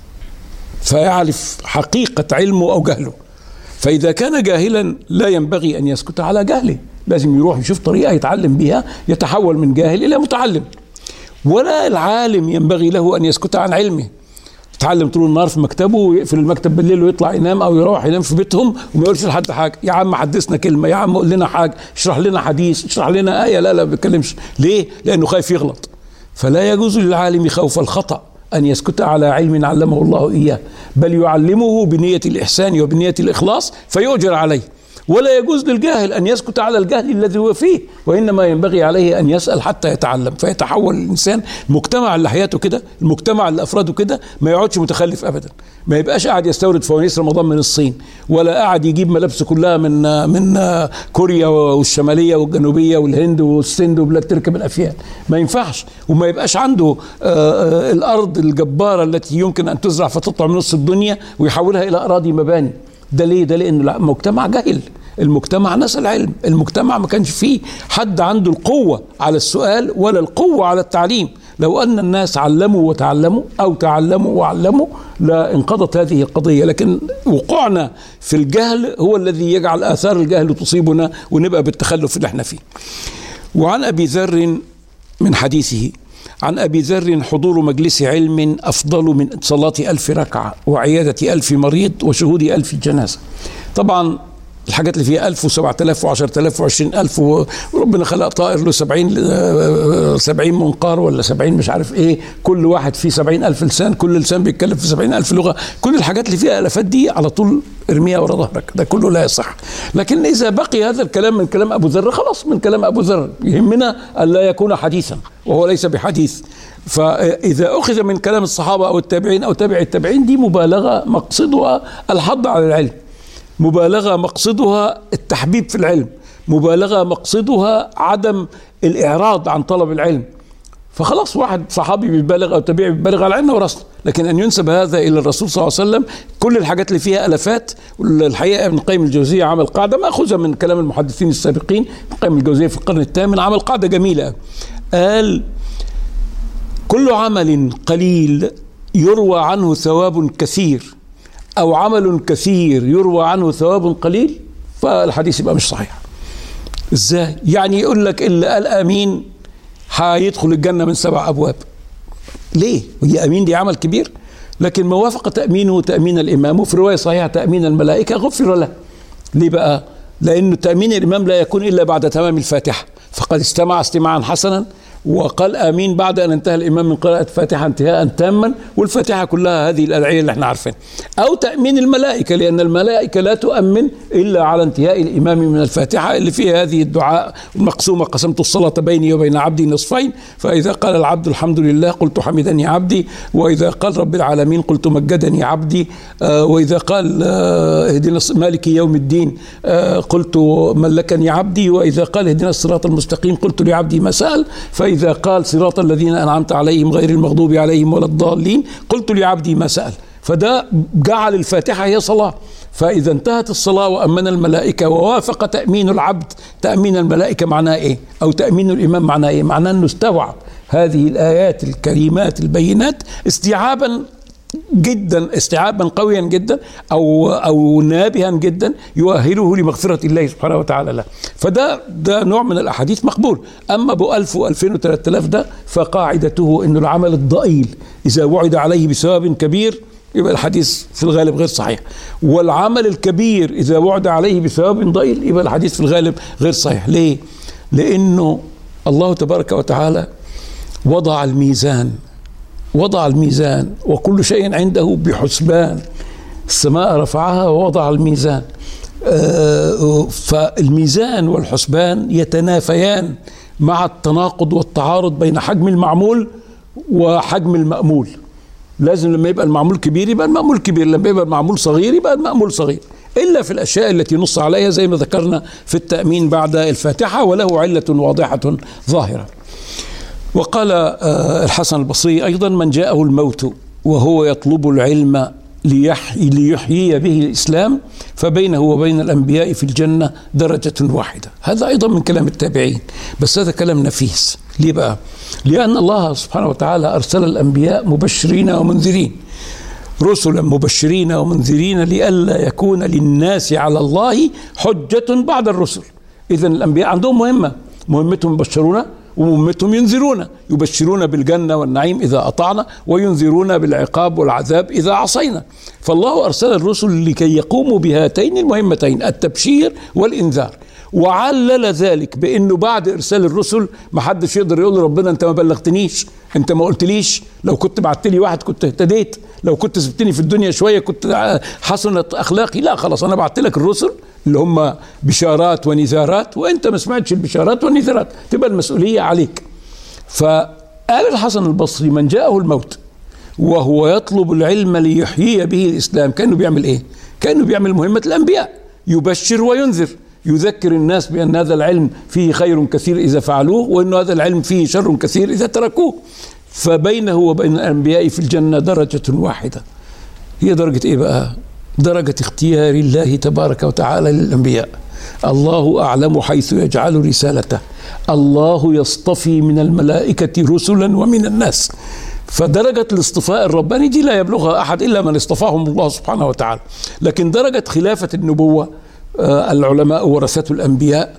فيعرف حقيقة علمه أو جهله فإذا كان جاهلا لا ينبغي أن يسكت على جهله لازم يروح يشوف طريقة يتعلم بها يتحول من جاهل إلى متعلم ولا العالم ينبغي له أن يسكت عن علمه يتعلم طول النهار في مكتبه ويقفل المكتب بالليل ويطلع ينام او يروح ينام في بيتهم وما يقولش لحد حاجه يا عم حدثنا كلمه يا عم قول لنا حاجه اشرح لنا حديث اشرح لنا ايه لا لا ما بيتكلمش ليه لانه خايف يغلط فلا يجوز للعالم خوف الخطأ أن يسكت على علم علمه الله إياه بل يعلمه بنية الإحسان وبنية الإخلاص فيؤجر عليه ولا يجوز للجاهل أن يسكت على الجهل الذي هو فيه وإنما ينبغي عليه أن يسأل حتى يتعلم فيتحول الإنسان المجتمع اللي حياته كده المجتمع اللي أفراده كده ما يقعدش متخلف أبدا ما يبقاش قاعد يستورد فوانيس رمضان من الصين ولا قاعد يجيب ملابسه كلها من من كوريا والشمالية والجنوبية والهند والسند وبلاد تركب الأفيال ما ينفعش وما يبقاش عنده الأرض الجبارة التي يمكن أن تزرع فتطلع من نص الدنيا ويحولها إلى أراضي مباني ده ليه؟ ده لأن المجتمع جهل المجتمع نسى العلم المجتمع ما كانش فيه حد عنده القوة على السؤال ولا القوة على التعليم لو أن الناس علموا وتعلموا أو تعلموا وعلموا لانقضت هذه القضية لكن وقوعنا في الجهل هو الذي يجعل آثار الجهل تصيبنا ونبقى بالتخلف اللي احنا فيه وعن أبي ذر من حديثه عن أبي ذر حضور مجلس علم أفضل من صلاة ألف ركعة وعيادة ألف مريض وشهود ألف جنازة طبعا الحاجات اللي فيها 1000 و7000 و10000 و20000 وربنا خلق طائر له 70 70 منقار ولا 70 مش عارف ايه كل واحد فيه 70000 لسان كل لسان بيتكلم في 70000 لغه كل الحاجات اللي فيها الافات دي على طول ارميها ورا ظهرك ده كله لا يصح لكن اذا بقي هذا الكلام من كلام ابو ذر خلاص من كلام ابو ذر يهمنا ان لا يكون حديثا وهو ليس بحديث فاذا اخذ من كلام الصحابه او التابعين او تابع التابعين دي مبالغه مقصدها الحض على العلم مبالغه مقصدها التحبيب في العلم مبالغه مقصدها عدم الاعراض عن طلب العلم فخلاص واحد صحابي بيبالغ او تابعي بيبالغ على عيننا وراسنا لكن ان ينسب هذا الى الرسول صلى الله عليه وسلم كل الحاجات اللي فيها الافات الحقيقه ابن القيم الجوزيه عمل قاعده ماخوذه من كلام المحدثين السابقين ابن القيم الجوزيه في القرن الثامن عمل قاعده جميله قال كل عمل قليل يروى عنه ثواب كثير او عمل كثير يروى عنه ثواب قليل فالحديث يبقى مش صحيح ازاي يعني يقول لك اللي قال امين هيدخل الجنه من سبع ابواب ليه هي امين دي عمل كبير لكن ما وافق تامينه تامين الامام وفي روايه صحيحه تامين الملائكه غفر له ليه بقى لانه تامين الامام لا يكون الا بعد تمام الفاتحه فقد استمع استماعا حسنا وقال امين بعد ان انتهى الامام من قراءه الفاتحه انتهاء تاما والفاتحه كلها هذه الادعيه اللي احنا عارفينها او تامين الملائكه لان الملائكه لا تؤمن الا على انتهاء الامام من الفاتحه اللي فيها هذه الدعاء المقسومه قسمت الصلاه بيني وبين عبدي نصفين فاذا قال العبد الحمد لله قلت حمدني عبدي واذا قال رب العالمين قلت مجدني عبدي آه واذا قال آه، اهدنا مالك يوم الدين آه قلت ملكني عبدي واذا قال اهدنا الصراط المستقيم قلت لعبدي ما سال فإذا قال صراط الذين أنعمت عليهم غير المغضوب عليهم ولا الضالين قلت لعبدي ما سأل فده جعل الفاتحة هي صلاة فإذا انتهت الصلاة وأمن الملائكة ووافق تأمين العبد تأمين الملائكة معناه إيه أو تأمين الإمام معناه إيه معناه أنه استوعب هذه الآيات الكريمات البينات استيعابا جدا استيعابا قويا جدا او او نابها جدا يؤهله لمغفره الله سبحانه وتعالى له فده ده نوع من الاحاديث مقبول اما ابو 1000 و2000 و3000 ده فقاعدته انه العمل الضئيل اذا وعد عليه بثواب كبير يبقى الحديث في الغالب غير صحيح والعمل الكبير اذا وعد عليه بثواب ضئيل يبقى الحديث في الغالب غير صحيح ليه لانه الله تبارك وتعالى وضع الميزان وضع الميزان وكل شيء عنده بحسبان السماء رفعها ووضع الميزان آه، فالميزان والحسبان يتنافيان مع التناقض والتعارض بين حجم المعمول وحجم المأمول لازم لما يبقى المعمول كبير يبقى المأمول كبير لما يبقى المعمول صغير يبقى المأمول صغير إلا في الأشياء التي نص عليها زي ما ذكرنا في التأمين بعد الفاتحة وله علة واضحة ظاهرة وقال آه، الحسن البصري أيضا من جاءه الموت وهو يطلب العلم ليحيي, ليحيي به الإسلام فبينه وبين الأنبياء في الجنة درجة واحدة هذا أيضا من كلام التابعين بس هذا كلام نفيس ليه بقى لأن الله سبحانه وتعالى أرسل الأنبياء مبشرين ومنذرين رسلا مبشرين ومنذرين لئلا يكون للناس على الله حجة بعد الرسل إذا الأنبياء عندهم مهمة مهمتهم يبشرون ومهمتهم ينذرون يبشرون بالجنة والنعيم إذا أطعنا وينذرون بالعقاب والعذاب إذا عصينا فالله أرسل الرسل لكي يقوموا بهاتين المهمتين التبشير والإنذار وعلل ذلك بانه بعد ارسال الرسل ما حدش يقدر يقول لربنا انت ما بلغتنيش انت ما قلتليش لو كنت بعت لي واحد كنت اهتديت لو كنت سبتني في الدنيا شويه كنت حسنت اخلاقي لا خلاص انا بعت لك الرسل اللي هم بشارات ونذارات وانت ما سمعتش البشارات والنذارات تبقى المسؤوليه عليك فقال الحسن البصري من جاءه الموت وهو يطلب العلم ليحيي به الاسلام كانه بيعمل ايه كانه بيعمل مهمه الانبياء يبشر وينذر يذكر الناس بأن هذا العلم فيه خير كثير إذا فعلوه وأن هذا العلم فيه شر كثير إذا تركوه فبينه وبين الأنبياء في الجنة درجة واحدة هي درجة إيه بقى درجة اختيار الله تبارك وتعالى للأنبياء الله أعلم حيث يجعل رسالته الله يصطفي من الملائكة رسلا ومن الناس فدرجة الاصطفاء الرباني دي لا يبلغها أحد إلا من اصطفاهم الله سبحانه وتعالى لكن درجة خلافة النبوة آه، العلماء ورثة الأنبياء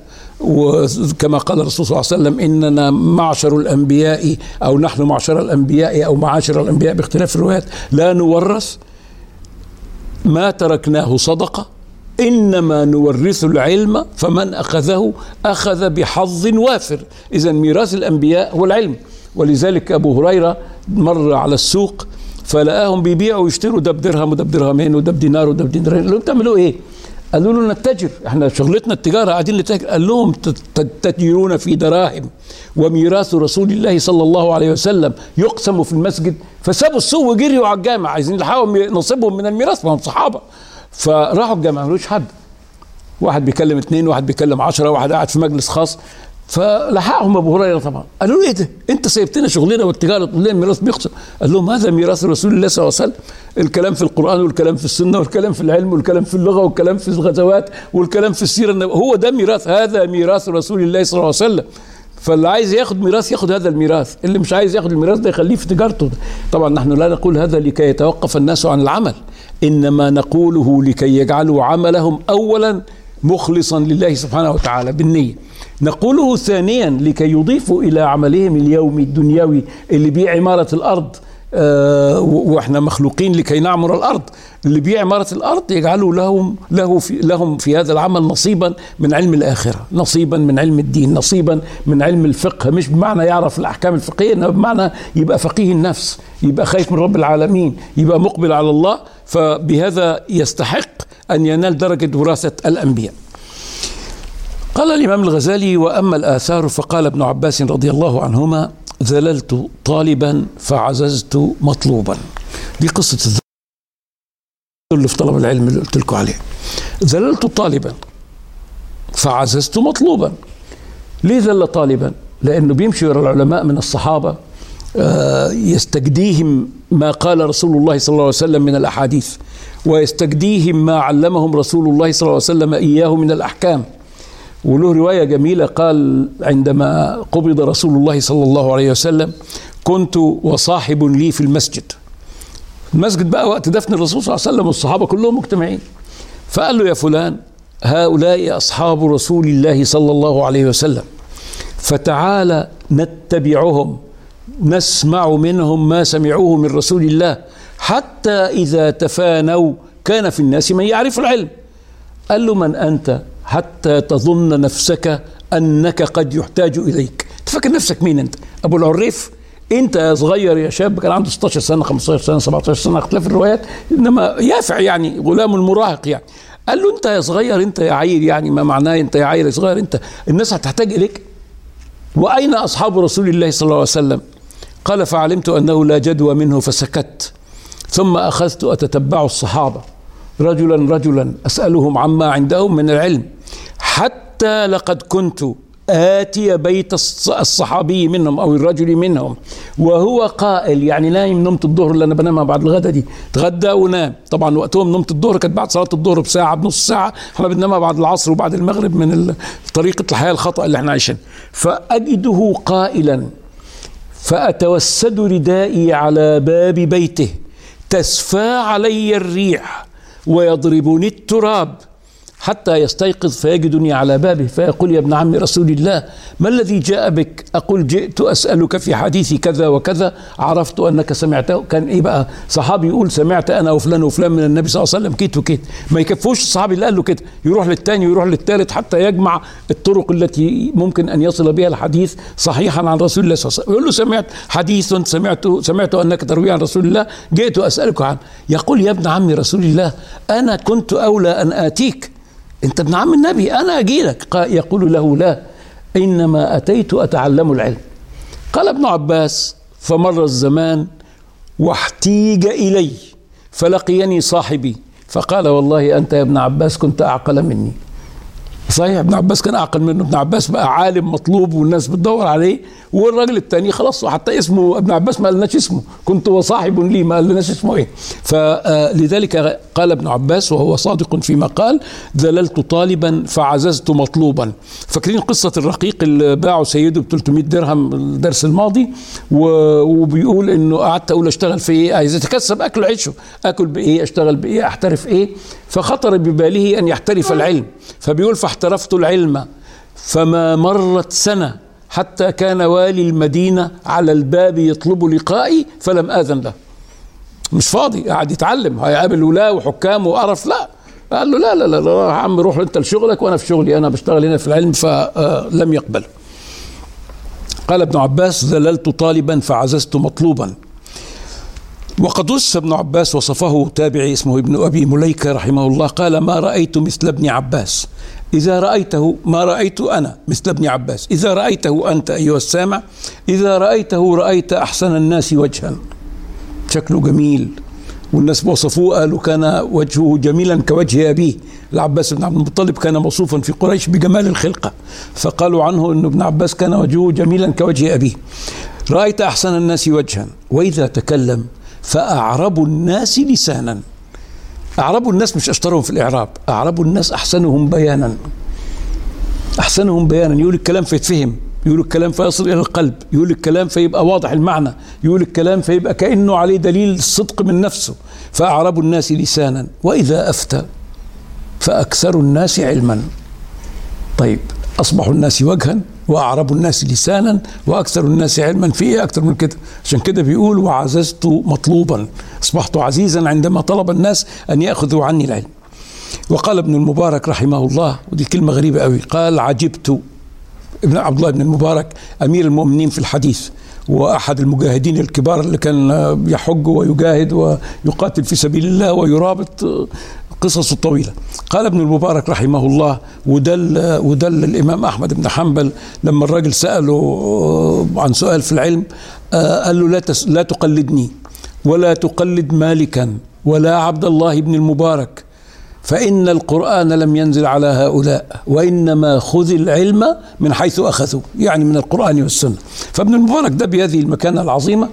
وكما قال الرسول صلى الله عليه وسلم اننا معشر الانبياء او نحن معشر الانبياء او معاشر الانبياء باختلاف الروايات لا نورث ما تركناه صدقه انما نورث العلم فمن اخذه اخذ بحظ وافر اذا ميراث الانبياء هو العلم ولذلك ابو هريره مر على السوق فلقاهم بيبيعوا ويشتروا ده بدرهم وده بدرهمين وده بدينار وده بدينارين قال لهم بتعملوا ايه؟ قالوا له نتجر احنا شغلتنا التجاره قاعدين نتاجر قال لهم تتجرون في دراهم وميراث رسول الله صلى الله عليه وسلم يقسم في المسجد فسابوا السوق وجريوا على الجامع عايزين يلحقوا نصيبهم من الميراث ما هم صحابه فراحوا الجامع ملوش حد واحد بيكلم اثنين واحد بيكلم عشرة واحد قاعد في مجلس خاص فلحقهم ابو هريره طبعا قالوا له ايه ده انت سيبتنا شغلنا والتجاره تقول لنا الميراث بيقسم قال لهم هذا ميراث رسول الله صلى الله عليه وسلم الكلام في القران والكلام في السنه والكلام في العلم والكلام في اللغه والكلام في الغزوات والكلام في السيره هو ده ميراث هذا ميراث رسول الله صلى الله عليه وسلم فاللي عايز ياخد ميراث ياخد هذا الميراث اللي مش عايز ياخد الميراث ده يخليه في تجارته طبعا نحن لا نقول هذا لكي يتوقف الناس عن العمل انما نقوله لكي يجعلوا عملهم اولا مخلصا لله سبحانه وتعالى بالنيه نقوله ثانيا لكي يضيفوا الى عملهم اليومي الدنيوي اللي بيه عماره الارض آه واحنا مخلوقين لكي نعمر الارض اللي بيه عماره الارض يجعلوا لهم له في لهم في هذا العمل نصيبا من علم الاخره، نصيبا من علم الدين، نصيبا من علم الفقه، مش بمعنى يعرف الاحكام الفقهيه انما بمعنى يبقى فقيه النفس، يبقى خايف من رب العالمين، يبقى مقبل على الله، فبهذا يستحق ان ينال درجه وراثه الانبياء. قال الامام الغزالي واما الاثار فقال ابن عباس رضي الله عنهما ذللت طالبا فعززت مطلوبا دي قصة اللي في طلب العلم اللي قلت لكم عليه ذللت طالبا فعززت مطلوبا ليه ذل طالبا لأنه بيمشي ورا العلماء من الصحابة يستجديهم ما قال رسول الله صلى الله عليه وسلم من الأحاديث ويستجديهم ما علمهم رسول الله صلى الله عليه وسلم إياه من الأحكام وله رواية جميلة قال عندما قبض رسول الله صلى الله عليه وسلم كنت وصاحب لي في المسجد المسجد بقى وقت دفن الرسول صلى الله عليه وسلم والصحابة كلهم مجتمعين فقال له يا فلان هؤلاء أصحاب رسول الله صلى الله عليه وسلم فتعال نتبعهم نسمع منهم ما سمعوه من رسول الله حتى إذا تفانوا كان في الناس من يعرف العلم قال له من أنت حتى تظن نفسك انك قد يحتاج اليك تفكر نفسك مين انت ابو العريف انت يا صغير يا شاب كان عنده 16 سنه 15 سنه 17 سنه اختلاف الروايات انما يافع يعني غلام المراهق يعني قال له انت يا صغير انت يا عيل يعني ما معناه انت يا عيل يا صغير انت الناس هتحتاج اليك واين اصحاب رسول الله صلى الله عليه وسلم قال فعلمت انه لا جدوى منه فسكت ثم اخذت اتتبع الصحابه رجلا رجلا اسالهم عما عندهم من العلم حتى لقد كنت آتي بيت الصحابي منهم أو الرجل منهم وهو قائل يعني نايم نومة الظهر اللي أنا بنامها بعد الغدا دي تغدى ونام طبعا وقتهم نومة الظهر كانت بعد صلاة الظهر بساعة بنص ساعة احنا بننامها بعد العصر وبعد المغرب من طريقة الحياة الخطأ اللي احنا عايشين فأجده قائلا فأتوسد ردائي على باب بيته تسفى علي الريح ويضربني التراب حتى يستيقظ فيجدني على بابه فيقول يا ابن عم رسول الله ما الذي جاء بك أقول جئت أسألك في حديث كذا وكذا عرفت أنك سمعته كان إيه بقى صحابي يقول سمعت أنا وفلان وفلان من النبي صلى الله عليه وسلم كيت وكيت ما يكفوش الصحابي اللي قال له كده يروح للثاني ويروح للثالث حتى يجمع الطرق التي ممكن أن يصل بها الحديث صحيحا عن رسول الله صلى الله عليه وسلم يقول له سمعت حديث سمعت سمعت أنك تروي عن رسول الله جئت أسألك عنه يقول يا ابن عم رسول الله أنا كنت أولى أن آتيك انت ابن عم النبي انا اجي لك يقول له لا انما اتيت اتعلم العلم قال ابن عباس فمر الزمان واحتيج الي فلقيني صاحبي فقال والله انت يا ابن عباس كنت اعقل مني صحيح ابن عباس كان اعقل منه ابن عباس بقى عالم مطلوب والناس بتدور عليه والراجل الثاني خلاص حتى اسمه ابن عباس ما قالناش اسمه كنت وصاحب لي ما قالناش اسمه ايه فلذلك قال ابن عباس وهو صادق فيما قال ذللت طالبا فعززت مطلوبا فاكرين قصة الرقيق اللي باعه سيده ب 300 درهم الدرس الماضي وبيقول انه قعدت اقول اشتغل في ايه عايز يتكسب اكل عيشه اكل بايه اشتغل بايه احترف ايه فخطر بباله ان يحترف العلم فبيقول فاحترفت العلم فما مرت سنه حتى كان والي المدينه على الباب يطلب لقائي فلم اذن له مش فاضي قاعد يتعلم هيقابل ولاة وحكام وقرف لا قال له لا لا لا, لا يا عم روح انت لشغلك وانا في شغلي انا بشتغل هنا في العلم فلم يقبل قال ابن عباس ذللت طالبا فعززت مطلوبا وقد وصف ابن عباس وصفه تابعي اسمه ابن ابي مليكه رحمه الله قال ما رايت مثل ابن عباس اذا رايته ما رايت انا مثل ابن عباس اذا رايته انت ايها السامع اذا رايته رايت احسن الناس وجها شكله جميل والناس وصفوه قالوا كان وجهه جميلا كوجه أبيه العباس بن عبد المطلب كان موصوفا في قريش بجمال الخلقة فقالوا عنه أن ابن عباس كان وجهه جميلا كوجه أبيه رأيت أحسن الناس وجها وإذا تكلم فأعرب الناس لسانا أعرب الناس مش أشطرهم في الإعراب أعرب الناس أحسنهم بيانا أحسنهم بيانا يقول الكلام فيتفهم يقول الكلام فيصل إلى القلب يقول الكلام فيبقى واضح المعنى يقول الكلام فيبقى كأنه عليه دليل الصدق من نفسه فأعرب الناس لسانا وإذا أفتى فأكثر الناس علما طيب أصبح الناس وجها وأعرب الناس لسانا وأكثر الناس علما في إيه أكثر من كده عشان كده بيقول وعززت مطلوبا أصبحت عزيزا عندما طلب الناس أن يأخذوا عني العلم وقال ابن المبارك رحمه الله ودي كلمة غريبة قوي قال عجبت ابن عبد الله بن المبارك امير المؤمنين في الحديث واحد المجاهدين الكبار اللي كان يحج ويجاهد ويقاتل في سبيل الله ويرابط قصصه طويله قال ابن المبارك رحمه الله ودل ودل الامام احمد بن حنبل لما الراجل ساله عن سؤال في العلم قال له لا لا تقلدني ولا تقلد مالكا ولا عبد الله بن المبارك فإن القرآن لم ينزل على هؤلاء وإنما خذ العلم من حيث أخذوا يعني من القرآن والسنة فابن المبارك ده بهذه المكانة العظيمة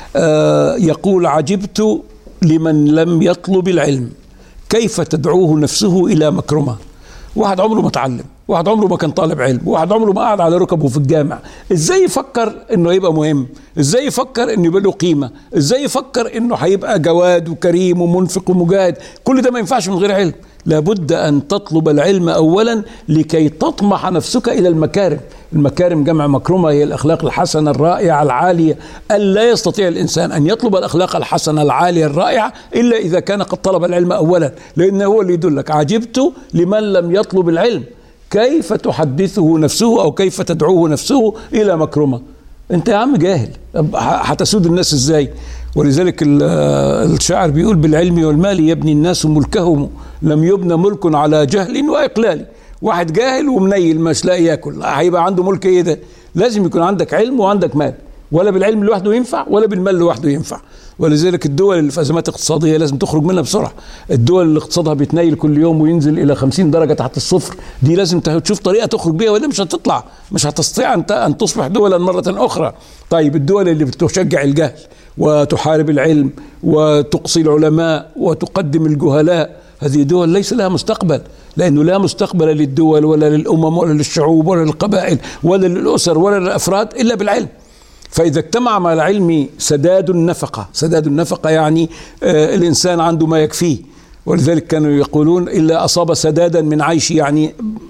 يقول عجبت لمن لم يطلب العلم كيف تدعوه نفسه إلى مكرمة واحد عمره ما اتعلم واحد عمره ما كان طالب علم واحد عمره ما قعد على ركبه في الجامع ازاي يفكر انه يبقى مهم ازاي يفكر انه يبقى له قيمه ازاي يفكر انه هيبقى جواد وكريم ومنفق ومجاهد كل ده ما ينفعش من غير علم لابد ان تطلب العلم اولا لكي تطمح نفسك الى المكارم المكارم جمع مكرمه هي الاخلاق الحسنه الرائعه العاليه الا يستطيع الانسان ان يطلب الاخلاق الحسنه العاليه الرائعه الا اذا كان قد طلب العلم اولا لان هو اللي يدلك عجبت لمن لم يطلب العلم كيف تحدثه نفسه او كيف تدعوه نفسه الى مكرمه انت يا عم جاهل هتسود الناس ازاي ولذلك الشاعر بيقول بالعلم والمال يبني الناس ملكهم لم يبنى ملك على جهل واقلال واحد جاهل ومنيل مش لاقي ياكل هيبقى عنده ملك ايه ده لازم يكون عندك علم وعندك مال ولا بالعلم لوحده ينفع ولا بالمال لوحده ينفع ولذلك الدول اللي في ازمات اقتصاديه لازم تخرج منها بسرعه الدول اللي اقتصادها بيتنيل كل يوم وينزل الى 50 درجه تحت الصفر دي لازم تشوف طريقه تخرج بيها ولا مش هتطلع مش هتستطيع انت ان تصبح دولا مره اخرى طيب الدول اللي بتشجع الجهل وتحارب العلم وتقصي العلماء وتقدم الجهلاء هذه دول ليس لها مستقبل لانه لا مستقبل للدول ولا للامم ولا للشعوب ولا للقبائل ولا للاسر ولا للافراد الا بالعلم فإذا اجتمع مع العلم سداد النفقة سداد النفقة يعني آه الإنسان عنده ما يكفيه ولذلك كانوا يقولون إلا أصاب سدادا من عيش يعني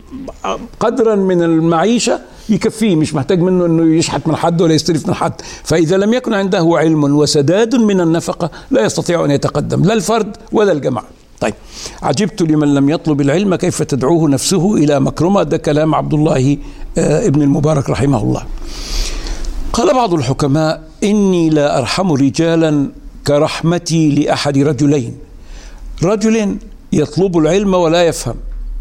قدرا من المعيشة يكفيه مش محتاج منه انه يشحت من حد ولا يستلف من حد فاذا لم يكن عنده علم وسداد من النفقه لا يستطيع ان يتقدم لا الفرد ولا الجماعه طيب عجبت لمن لم يطلب العلم كيف تدعوه نفسه الى مكرمه ده كلام عبد الله ابن المبارك رحمه الله قال بعض الحكماء اني لا ارحم رجالا كرحمتي لاحد رجلين رجل يطلب العلم ولا يفهم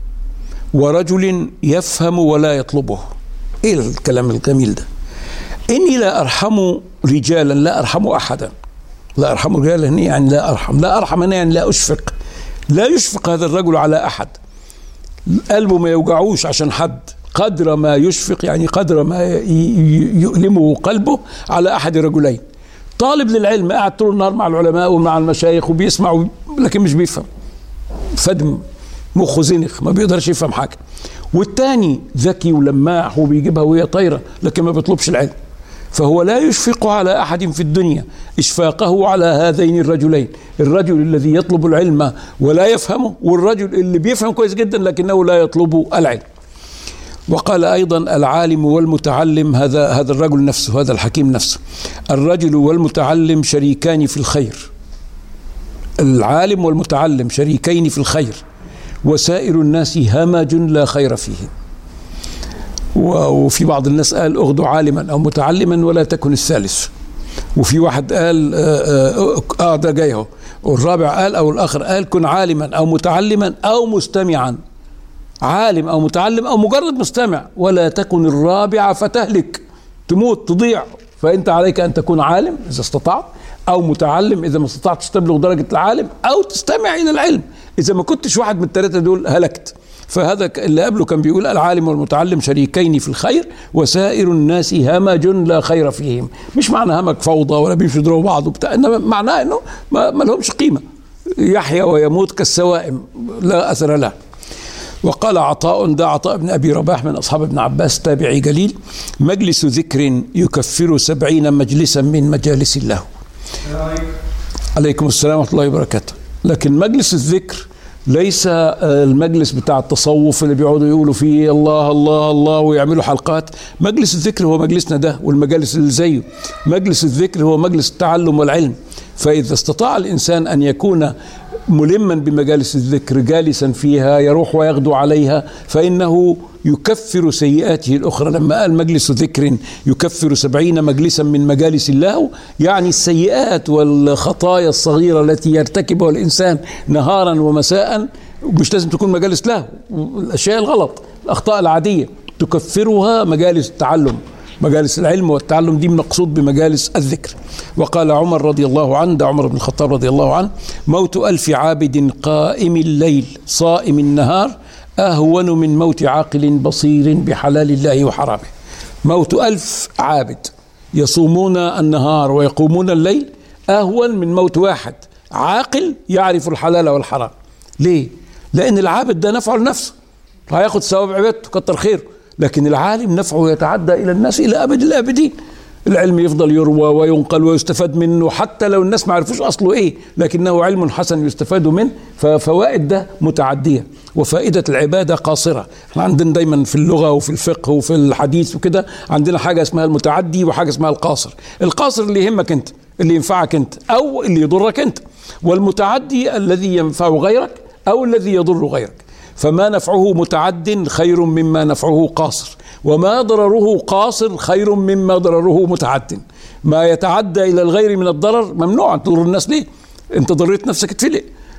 ورجل يفهم ولا يطلبه ايه الكلام الجميل ده اني لا ارحم رجالا لا ارحم احدا لا ارحم رجالا هنا يعني لا ارحم لا ارحم هنا يعني لا اشفق لا يشفق هذا الرجل على احد قلبه ما يوجعوش عشان حد قدر ما يشفق يعني قدر ما يؤلمه قلبه على احد رجلين طالب للعلم قاعد طول النهار مع العلماء ومع المشايخ وبيسمع لكن مش بيفهم فدم مخه زنخ ما بيقدرش يفهم حاجه والتاني ذكي ولماح وبيجيبها وهي طايره لكن ما بيطلبش العلم فهو لا يشفق على احد في الدنيا اشفاقه على هذين الرجلين الرجل الذي يطلب العلم ولا يفهمه والرجل اللي بيفهم كويس جدا لكنه لا يطلب العلم وقال ايضا العالم والمتعلم هذا هذا الرجل نفسه هذا الحكيم نفسه الرجل والمتعلم شريكان في الخير العالم والمتعلم شريكين في الخير وسائر الناس همج لا خير فيهم وفي بعض الناس قال اغدو عالما او متعلما ولا تكن الثالث وفي واحد قال اه, آه, آه ده جاي اهو والرابع قال او الاخر قال كن عالما او متعلما او مستمعا عالم او متعلم او مجرد مستمع ولا تكن الرابعه فتهلك تموت تضيع فانت عليك ان تكون عالم اذا استطعت او متعلم اذا ما استطعتش تبلغ درجه العالم او تستمع الى العلم اذا ما كنتش واحد من الثلاثه دول هلكت فهذا اللي قبله كان بيقول العالم والمتعلم شريكين في الخير وسائر الناس همج لا خير فيهم مش معنى همج فوضى ولا بيمشوا يضربوا بعض وبتاع انما معناه انه ما, ما لهمش قيمه يحيا ويموت كالسوائم لا اثر له وقال عطاء ده عطاء بن أبي رباح من أصحاب ابن عباس تابعي جليل مجلس ذكر يكفر سبعين مجلسا من مجالس الله عليكم السلام ورحمة الله وبركاته لكن مجلس الذكر ليس المجلس بتاع التصوف اللي بيقعدوا يقولوا فيه الله الله الله ويعملوا حلقات مجلس الذكر هو مجلسنا ده والمجالس اللي زيه مجلس الذكر هو مجلس التعلم والعلم فإذا استطاع الإنسان أن يكون ملما بمجالس الذكر جالسا فيها يروح ويغدو عليها فإنه يكفر سيئاته الأخرى لما قال مجلس ذكر يكفر سبعين مجلسا من مجالس الله يعني السيئات والخطايا الصغيرة التي يرتكبها الإنسان نهارا ومساء مش لازم تكون مجالس له الأشياء الغلط الأخطاء العادية تكفرها مجالس التعلم مجالس العلم والتعلم دي مقصود بمجالس الذكر وقال عمر رضي الله عنه ده عمر بن الخطاب رضي الله عنه موت ألف عابد قائم الليل صائم النهار أهون من موت عاقل بصير بحلال الله وحرامه موت ألف عابد يصومون النهار ويقومون الليل أهون من موت واحد عاقل يعرف الحلال والحرام ليه؟ لأن العابد ده نفعه لنفسه هياخد ثواب عبادته كتر خيره لكن العالم نفعه يتعدى إلى الناس إلى أبد الآبدين العلم يفضل يروى وينقل ويستفاد منه حتى لو الناس ما عرفوش اصله ايه لكنه علم حسن يستفاد منه ففوائد ده متعديه وفائده العباده قاصره احنا عندنا دايما في اللغه وفي الفقه وفي الحديث وكده عندنا حاجه اسمها المتعدي وحاجه اسمها القاصر القاصر اللي يهمك انت اللي ينفعك انت او اللي يضرك انت والمتعدي الذي ينفع غيرك او الذي يضر غيرك فما نفعه متعد خير مما نفعه قاصر وما ضرره قاصر خير مما ضرره متعد ما يتعدى الى الغير من الضرر ممنوع تضر الناس ليه انت ضريت نفسك تفلق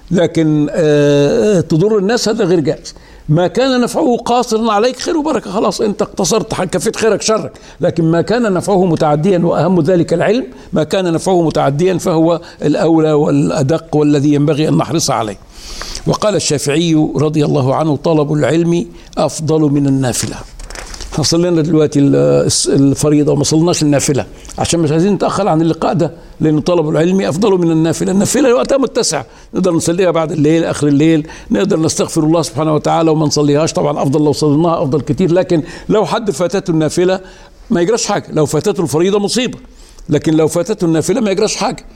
لكن آه تضر الناس هذا غير جائز ما كان نفعه قاصرا عليك خير وبركه خلاص انت اقتصرت كفيت خيرك شرك لكن ما كان نفعه متعديا واهم ذلك العلم ما كان نفعه متعديا فهو الاولى والادق والذي ينبغي ان نحرص عليه وقال الشافعي رضي الله عنه طلب العلم افضل من النافله احنا صلينا دلوقتي الفريضه وما صلناش النافله عشان مش عايزين نتاخر عن اللقاء ده لان طلب العلم افضل من النافله، النافله وقتها متسع نقدر نصليها بعد الليل اخر الليل، نقدر نستغفر الله سبحانه وتعالى وما نصليهاش طبعا افضل لو صليناها افضل كتير لكن لو حد فاتته النافله ما يجراش حاجه، لو فاتته الفريضه مصيبه لكن لو فاتته النافله ما يجراش حاجه.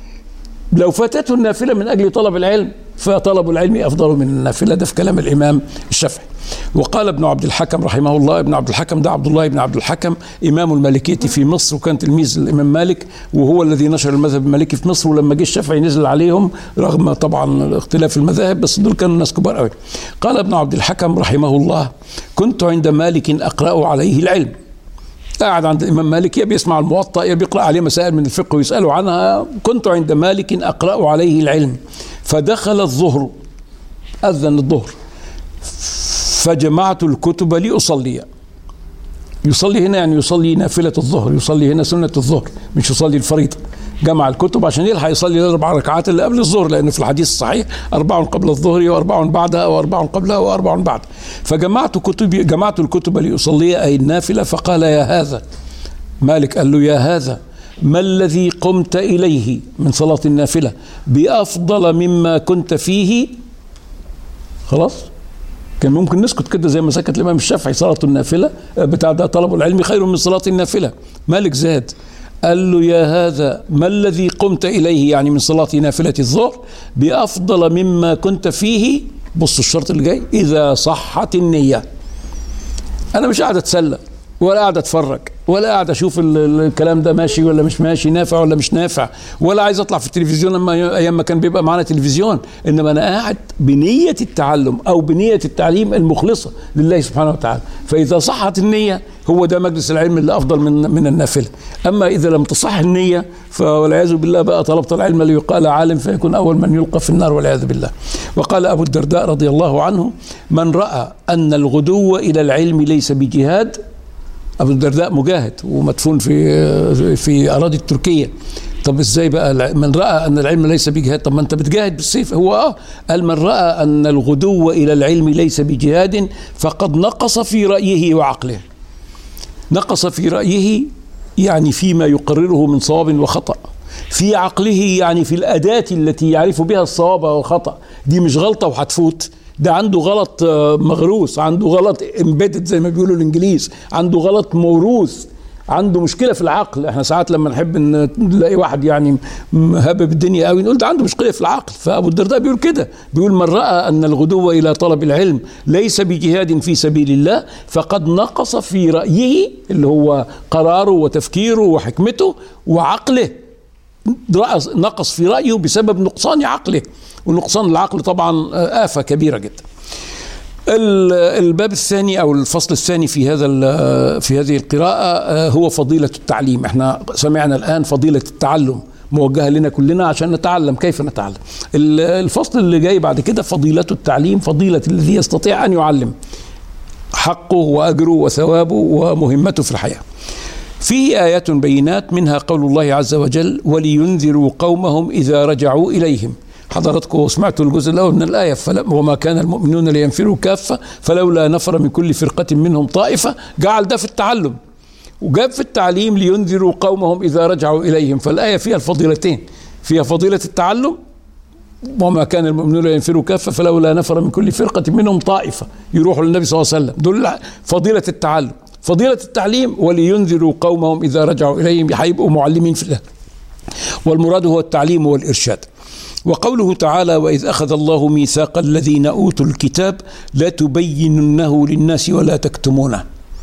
لو فاتته النافله من اجل طلب العلم فطلب العلم افضل من النافله ده في كلام الامام الشافعي وقال ابن عبد الحكم رحمه الله ابن عبد الحكم ده عبد الله بن عبد الحكم امام المالكيه في مصر وكان تلميذ الامام مالك وهو الذي نشر المذهب المالكي في مصر ولما جه الشافعي نزل عليهم رغم طبعا اختلاف المذاهب بس دول كانوا ناس كبار قوي قال ابن عبد الحكم رحمه الله كنت عند مالك اقرا عليه العلم قاعد عند الامام مالك يا بيسمع الموطأ يا بيقرا عليه مسائل من الفقه ويساله عنها كنت عند مالك اقرا عليه العلم فدخل الظهر اذن الظهر فجمعت الكتب لأصلي يصلي هنا يعني يصلي نافلة الظهر يصلي هنا سنة الظهر مش يصلي الفريضة جمع الكتب عشان يلحق يصلي الأربع ركعات اللي قبل الظهر لأن في الحديث الصحيح أربع قبل الظهر وأربع بعدها وأربع قبلها وأربع بعد فجمعت كتب جمعت الكتب لأصلي أي النافلة فقال يا هذا مالك قال له يا هذا ما الذي قمت إليه من صلاة النافلة بأفضل مما كنت فيه خلاص كان ممكن نسكت كده زي ما سكت الامام الشافعي صلاه النافله بتاع ده طلب العلم خير من صلاه النافله مالك زاد قال له يا هذا ما الذي قمت اليه يعني من صلاه نافله الظهر بافضل مما كنت فيه بص الشرط اللي جاي اذا صحت النيه انا مش قاعد اتسلى ولا قاعد اتفرج ولا قاعد اشوف الكلام ده ماشي ولا مش ماشي نافع ولا مش نافع ولا عايز اطلع في التلفزيون لما ايام ما كان بيبقى معانا تلفزيون انما انا قاعد بنيه التعلم او بنيه التعليم المخلصه لله سبحانه وتعالى فاذا صحت النيه هو ده مجلس العلم اللي افضل من من النافله اما اذا لم تصح النيه فوالعياذ بالله بقى طلبت العلم ليقال عالم فيكون اول من يلقى في النار والعياذ بالله وقال ابو الدرداء رضي الله عنه من راى ان الغدو الى العلم ليس بجهاد ابو الدرداء مجاهد ومدفون في في اراضي التركيه طب ازاي بقى من راى ان العلم ليس بجهاد طب ما انت بتجاهد بالسيف هو اه قال من راى ان الغدو الى العلم ليس بجهاد فقد نقص في رايه وعقله نقص في رايه يعني فيما يقرره من صواب وخطأ في عقله يعني في الأداة التي يعرف بها الصواب والخطأ دي مش غلطة وهتفوت ده عنده غلط آه، مغروس عنده غلط امبيدد زي ما بيقولوا الانجليز عنده غلط موروث عنده مشكله في العقل احنا ساعات لما نحب ان نلاقي واحد يعني هبب الدنيا قوي نقول ده عنده مشكله في العقل فابو الدرداء بيقول كده بيقول من راى ان الغدو الى طلب العلم ليس بجهاد في سبيل الله فقد نقص في رايه اللي هو قراره وتفكيره وحكمته وعقله نقص في رايه بسبب نقصان عقله ونقصان العقل طبعا آفة كبيرة جدا الباب الثاني او الفصل الثاني في هذا في هذه القراءه آه، هو فضيله التعليم احنا سمعنا الان فضيله التعلم موجهه لنا كلنا عشان نتعلم كيف نتعلم الفصل اللي جاي بعد كده فضيلة التعليم فضيلة الذي يستطيع أن يعلم حقه وأجره وثوابه ومهمته في الحياة فيه آيات بينات منها قول الله عز وجل ولينذروا قومهم إذا رجعوا إليهم حضراتكم سمعتوا الجزء الاول من الايه وما كان المؤمنون لينفروا كافه فلولا نفر من كل فرقه منهم طائفه جعل ده في التعلم وجاب في التعليم لينذروا قومهم اذا رجعوا اليهم فالايه فيها الفضيلتين فيها فضيله التعلم وما كان المؤمنون لينفروا كافه فلولا نفر من كل فرقه منهم طائفه يروحوا للنبي صلى الله عليه وسلم دول فضيله التعلم فضيله التعليم ولينذروا قومهم اذا رجعوا اليهم هيبقوا معلمين في الله والمراد هو التعليم والارشاد وقوله تعالى واذ اخذ الله ميثاق الذين اوتوا الكتاب لتبيننه للناس ولا تكتمونه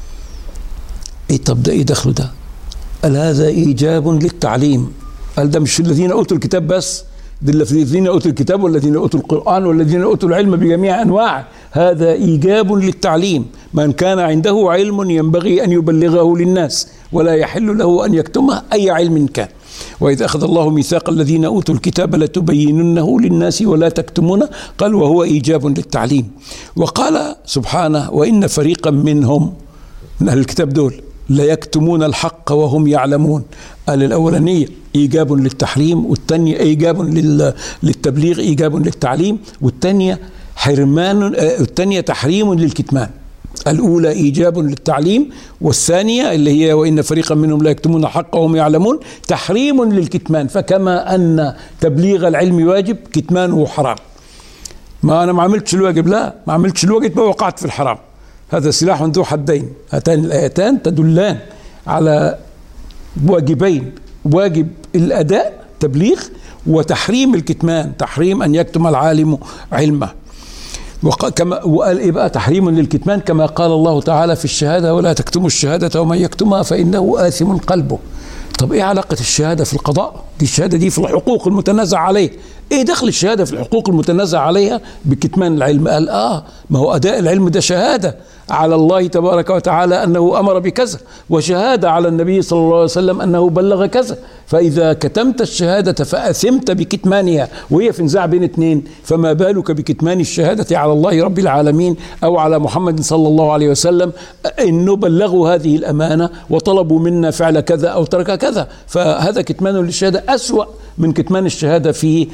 ايه طب ده ايه دخله ده قال هذا ايجاب للتعليم قال ده مش الذين اوتوا الكتاب بس ده الذين اوتوا الكتاب والذين اوتوا القران والذين اوتوا العلم بجميع انواعه هذا ايجاب للتعليم من كان عنده علم ينبغي ان يبلغه للناس ولا يحل له ان يكتمه اي علم كان وإذ أخذ الله ميثاق الذين أوتوا الكتاب لتبيننه للناس ولا تكتمونه قال وهو إيجاب للتعليم وقال سبحانه وإن فريقا منهم من أهل الكتاب دول ليكتمون الحق وهم يعلمون قال الأولانية إيجاب للتحريم والثانية إيجاب للتبليغ إيجاب للتعليم والثانية حرمان آه، الثانية تحريم للكتمان الأولى إيجاب للتعليم والثانية اللي هي وإن فريقا منهم لا يكتمون الحق وهم يعلمون تحريم للكتمان فكما أن تبليغ العلم واجب كتمانه حرام ما أنا ما عملتش الواجب لا ما عملتش الواجب ما وقعت في الحرام هذا سلاح ذو حدين هاتان الآيتان تدلان على واجبين واجب الأداء تبليغ وتحريم الكتمان تحريم أن يكتم العالم علمه كما وقال ايه بقى تحريم للكتمان كما قال الله تعالى في الشهاده ولا تكتموا الشهاده ومن يكتمها فانه آثم قلبه طب ايه علاقه الشهاده في القضاء دي الشهاده دي في الحقوق المتنازع عليه ايه دخل الشهاده في الحقوق المتنازع عليها بكتمان العلم قال اه ما هو اداء العلم ده شهاده على الله تبارك وتعالى انه امر بكذا وشهاده على النبي صلى الله عليه وسلم انه بلغ كذا فاذا كتمت الشهاده فاثمت بكتمانها وهي في نزاع بين اثنين فما بالك بكتمان الشهاده على الله رب العالمين او على محمد صلى الله عليه وسلم انه بلغوا هذه الامانه وطلبوا منا فعل كذا او ترك كذا فهذا كتمان للشهاده اسوا من كتمان الشهاده في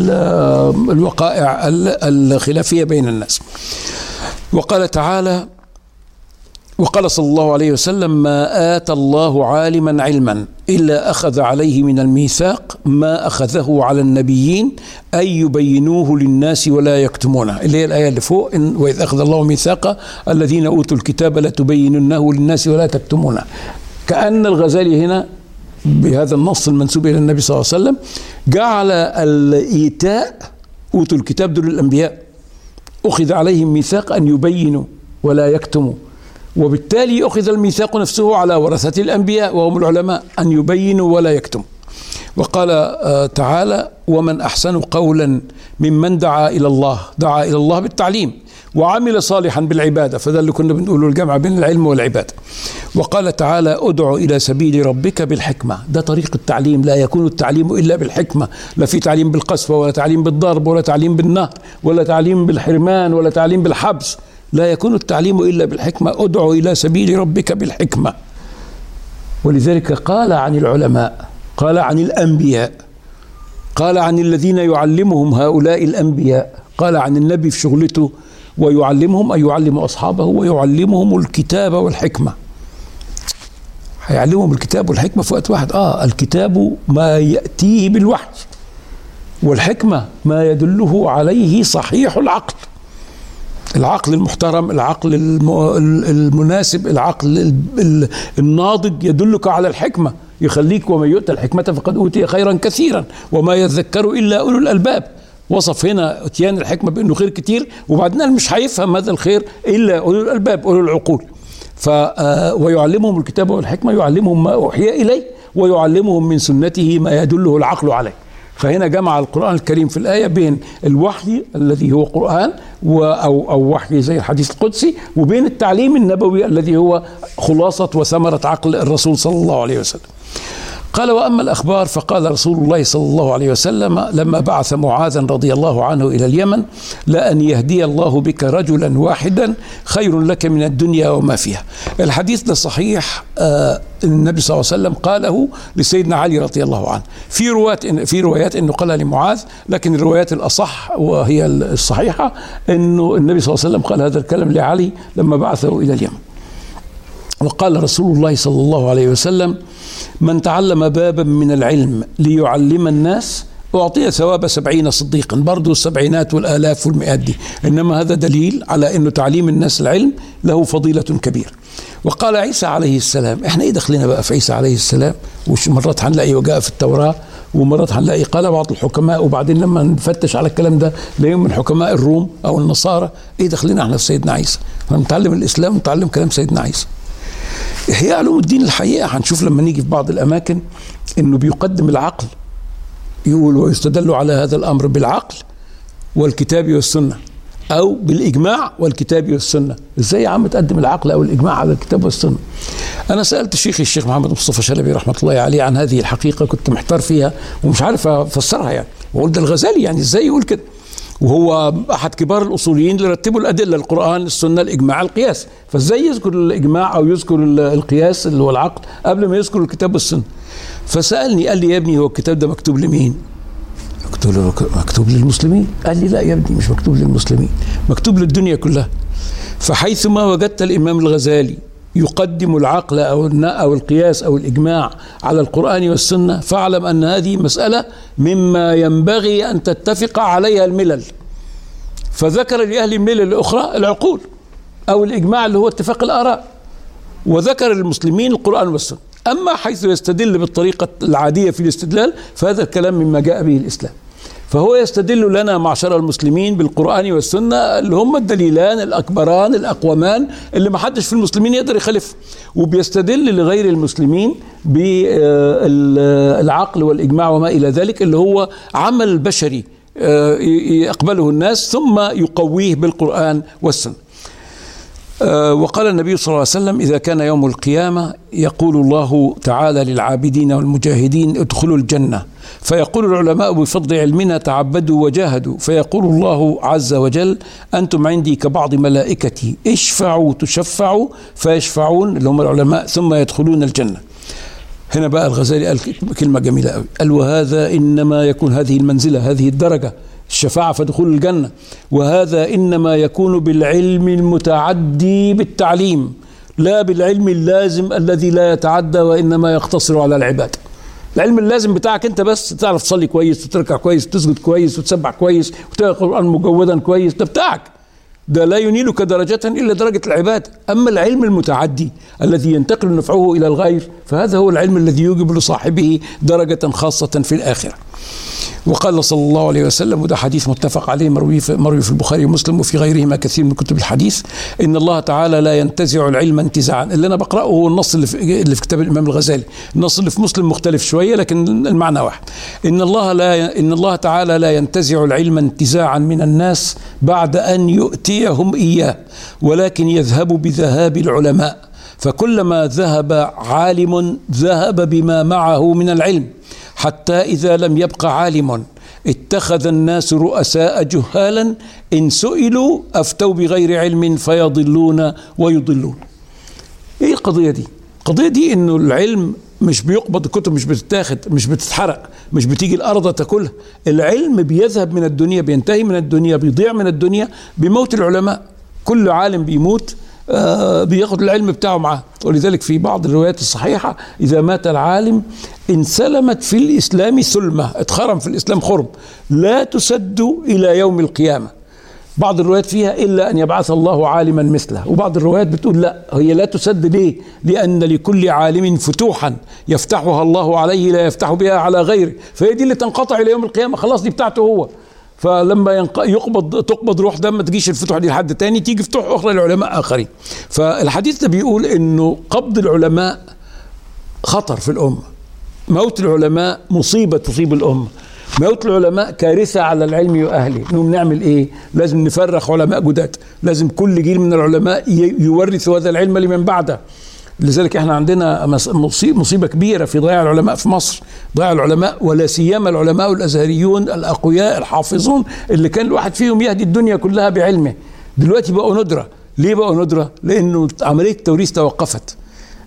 الوقائع الخلافيه بين الناس وقال تعالى وقال صلى الله عليه وسلم ما آتى الله عالما علما إلا أخذ عليه من الميثاق ما أخذه على النبيين أن يبينوه للناس ولا يكتمونه اللي هي الآية اللي فوق إن وإذ أخذ الله ميثاق الذين أوتوا الكتاب لتبيننه للناس ولا تكتمونه كأن الغزالي هنا بهذا النص المنسوب إلى النبي صلى الله عليه وسلم جعل الإيتاء أوتوا الكتاب دول الأنبياء أخذ عليهم ميثاق أن يبينوا ولا يكتموا وبالتالي أخذ الميثاق نفسه على ورثة الأنبياء وهم العلماء أن يبينوا ولا يكتموا وقال آه، تعالى ومن أحسن قولا ممن دعا إلى الله دعا إلى الله بالتعليم وعمل صالحا بالعبادة فذا اللي كنا بنقوله الجمع بين العلم والعبادة وقال تعالى ادع إلى سبيل ربك بالحكمة ده طريق التعليم لا يكون التعليم إلا بالحكمة لا في تعليم بالقسوة ولا تعليم بالضرب ولا تعليم بالنهر ولا تعليم بالحرمان ولا تعليم بالحبس لا يكون التعليم إلا بالحكمة ادع إلى سبيل ربك بالحكمة ولذلك قال عن العلماء قال عن الأنبياء قال عن الذين يعلمهم هؤلاء الأنبياء قال عن النبي في شغلته ويعلمهم أن يعلم أصحابه ويعلمهم الكتاب والحكمة هيعلمهم الكتاب والحكمة في وقت واحد آه الكتاب ما يأتيه بالوحي والحكمة ما يدله عليه صحيح العقل العقل المحترم العقل المناسب العقل الناضج يدلك على الحكمة يخليك ومن يؤتى الحكمة فقد أوتي خيرا كثيرا وما يذكر إلا أولو الألباب وصف هنا اتيان الحكمه بانه خير كتير وبعدين مش هيفهم هذا الخير الا اولو الالباب اولو العقول ف آه، ويعلمهم الكتاب والحكمه يعلمهم ما اوحي اليه ويعلمهم من سنته ما يدله العقل عليه فهنا جمع القرآن الكريم في الآية بين الوحي الذي هو قرآن أو أو وحي زي الحديث القدسي وبين التعليم النبوي الذي هو خلاصة وثمرة عقل الرسول صلى الله عليه وسلم. قال واما الاخبار فقال رسول الله صلى الله عليه وسلم لما بعث معاذا رضي الله عنه الى اليمن لان يهدي الله بك رجلا واحدا خير لك من الدنيا وما فيها. الحديث ده صحيح آه النبي صلى الله عليه وسلم قاله لسيدنا علي رضي الله عنه. في روايات في روايات انه قالها لمعاذ لكن الروايات الاصح وهي الصحيحه انه النبي صلى الله عليه وسلم قال هذا الكلام لعلي لما بعثه الى اليمن. وقال رسول الله صلى الله عليه وسلم من تعلم بابا من العلم ليعلم الناس أعطي ثواب سبعين صديقا برضو السبعينات والآلاف والمئات دي إنما هذا دليل على أنه تعليم الناس العلم له فضيلة كبيرة وقال عيسى عليه السلام احنا ايه دخلنا بقى في عيسى عليه السلام وش مرات هنلاقي وجاء في التوراة ومرات هنلاقي قال بعض الحكماء وبعدين لما نفتش على الكلام ده نلاقيهم من حكماء الروم او النصارى ايه دخلنا احنا في سيدنا عيسى نتعلم الاسلام ونتعلم كلام سيدنا عيسى إحياء علوم الدين الحقيقة هنشوف لما نيجي في بعض الأماكن إنه بيقدم العقل يقول ويستدل على هذا الأمر بالعقل والكتاب والسنة أو بالإجماع والكتاب والسنة إزاي يا عم تقدم العقل أو الإجماع على الكتاب والسنة أنا سألت شيخي الشيخ محمد مصطفى شلبي رحمة الله عليه عن هذه الحقيقة كنت محتار فيها ومش عارف أفسرها يعني وقلت ده الغزالي يعني إزاي يقول كده وهو احد كبار الاصوليين اللي رتبوا الادله القران السنه الاجماع القياس فازاي يذكر الاجماع او يذكر القياس اللي هو العقل قبل ما يذكر الكتاب والسنه فسالني قال لي يا ابني هو الكتاب ده مكتوب لمين قلت له مكتوب للمسلمين قال لي لا يا ابني مش مكتوب للمسلمين مكتوب للدنيا كلها فحيثما وجدت الامام الغزالي يقدم العقل او او القياس او الاجماع على القران والسنه فاعلم ان هذه مساله مما ينبغي ان تتفق عليها الملل فذكر لاهل الملل الاخرى العقول او الاجماع اللي هو اتفاق الاراء وذكر للمسلمين القران والسنه اما حيث يستدل بالطريقه العاديه في الاستدلال فهذا الكلام مما جاء به الاسلام فهو يستدل لنا معشر المسلمين بالقرآن والسنة اللي هم الدليلان الأكبران الأقومان اللي ما حدش في المسلمين يقدر يخالف وبيستدل لغير المسلمين بالعقل والإجماع وما إلى ذلك اللي هو عمل بشري آه، يقبله الناس ثم يقويه بالقرآن والسنة آه، وقال النبي صلى الله عليه وسلم إذا كان يوم القيامة يقول الله تعالى للعابدين والمجاهدين ادخلوا الجنة فيقول العلماء بفضل علمنا تعبدوا وجاهدوا فيقول الله عز وجل أنتم عندي كبعض ملائكتي اشفعوا تشفعوا فيشفعون اللي هم العلماء ثم يدخلون الجنة هنا بقى الغزالي قال كلمة جميلة قوي قال وهذا إنما يكون هذه المنزلة هذه الدرجة الشفاعة فدخول الجنة وهذا إنما يكون بالعلم المتعدي بالتعليم لا بالعلم اللازم الذي لا يتعدى وإنما يقتصر على العباد العلم اللازم بتاعك انت بس تعرف تصلي كويس وتركع كويس وتسجد كويس وتسبح كويس وتقرا القران مجودا كويس ده بتاعك ده لا ينيلك درجة إلا درجة العبادة أما العلم المتعدي الذي ينتقل نفعه إلى الغير فهذا هو العلم الذي يوجب لصاحبه درجة خاصة في الآخرة وقال صلى الله عليه وسلم وده حديث متفق عليه مروي في, مروي في البخاري ومسلم وفي غيرهما كثير من كتب الحديث ان الله تعالى لا ينتزع العلم انتزاعا اللي انا بقراه هو النص اللي في, اللي في كتاب الامام الغزالي النص اللي في مسلم مختلف شويه لكن المعنى واحد ان الله لا ان الله تعالى لا ينتزع العلم انتزاعا من الناس بعد ان يؤتيهم اياه ولكن يذهب بذهاب العلماء فكلما ذهب عالم ذهب بما معه من العلم حتى إذا لم يبق عالم اتخذ الناس رؤساء جهالا إن سئلوا أفتوا بغير علم فيضلون ويضلون إيه القضية دي؟ القضية دي إنه العلم مش بيقبض الكتب مش بتتاخد مش بتتحرق مش بتيجي الأرض تاكلها العلم بيذهب من الدنيا بينتهي من الدنيا بيضيع من الدنيا بموت العلماء كل عالم بيموت آه، بياخد العلم بتاعه معاه ولذلك في بعض الروايات الصحيحة إذا مات العالم انسلمت في الإسلام سلمة اتخرم في الإسلام خرم لا تسد إلى يوم القيامة بعض الروايات فيها إلا أن يبعث الله عالما مثله وبعض الروايات بتقول لا هي لا تسد ليه لأن لكل عالم فتوحا يفتحها الله عليه لا يفتح بها على غيره فهي دي اللي تنقطع إلى يوم القيامة خلاص دي بتاعته هو فلما يقبض تقبض روح ده ما تجيش الفتوح دي لحد تاني تيجي فتوح اخرى لعلماء اخرين فالحديث ده بيقول انه قبض العلماء خطر في الامه موت العلماء مصيبه تصيب الامه موت العلماء كارثه على العلم واهله نقوم نعمل ايه لازم نفرخ علماء جداد لازم كل جيل من العلماء يورث هذا العلم لمن بعده لذلك احنا عندنا مصيبة كبيرة في ضياع العلماء في مصر ضياع العلماء ولا سيما العلماء الأزهريون الأقوياء الحافظون اللي كان الواحد فيهم يهدي الدنيا كلها بعلمه دلوقتي بقوا ندرة ليه بقوا ندرة لأنه عملية التوريث توقفت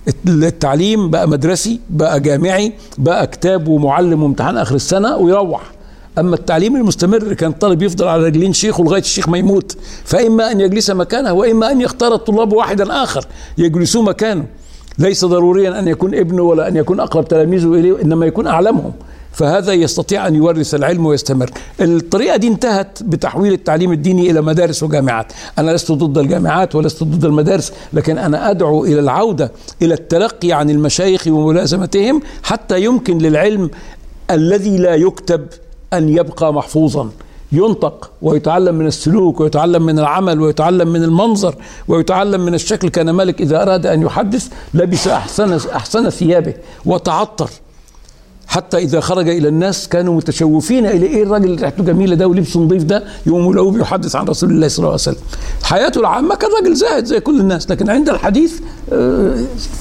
التعليم بقى مدرسي بقى جامعي بقى كتاب ومعلم وامتحان آخر السنة ويروح اما التعليم المستمر كان الطالب يفضل على رجلين شيخه لغايه الشيخ ما يموت فاما ان يجلس مكانه واما ان يختار الطلاب واحدا اخر يجلسوا مكانه ليس ضروريا ان يكون ابنه ولا ان يكون اقرب تلاميذه اليه انما يكون اعلمهم فهذا يستطيع ان يورث العلم ويستمر. الطريقه دي انتهت بتحويل التعليم الديني الى مدارس وجامعات، انا لست ضد الجامعات ولست ضد المدارس، لكن انا ادعو الى العوده الى التلقي عن المشايخ وملازمتهم حتى يمكن للعلم الذي لا يكتب ان يبقى محفوظا. ينطق ويتعلم من السلوك ويتعلم من العمل ويتعلم من المنظر ويتعلم من الشكل كان مالك إذا أراد أن يحدث لبس أحسن, أحسن ثيابه وتعطر حتى إذا خرج إلى الناس كانوا متشوفين إلى إيه الراجل اللي ريحته جميلة ده ولبسه نظيف ده يقوموا له بيحدث عن رسول الله صلى الله عليه وسلم حياته العامة كان راجل زاهد زي كل الناس لكن عند الحديث آه،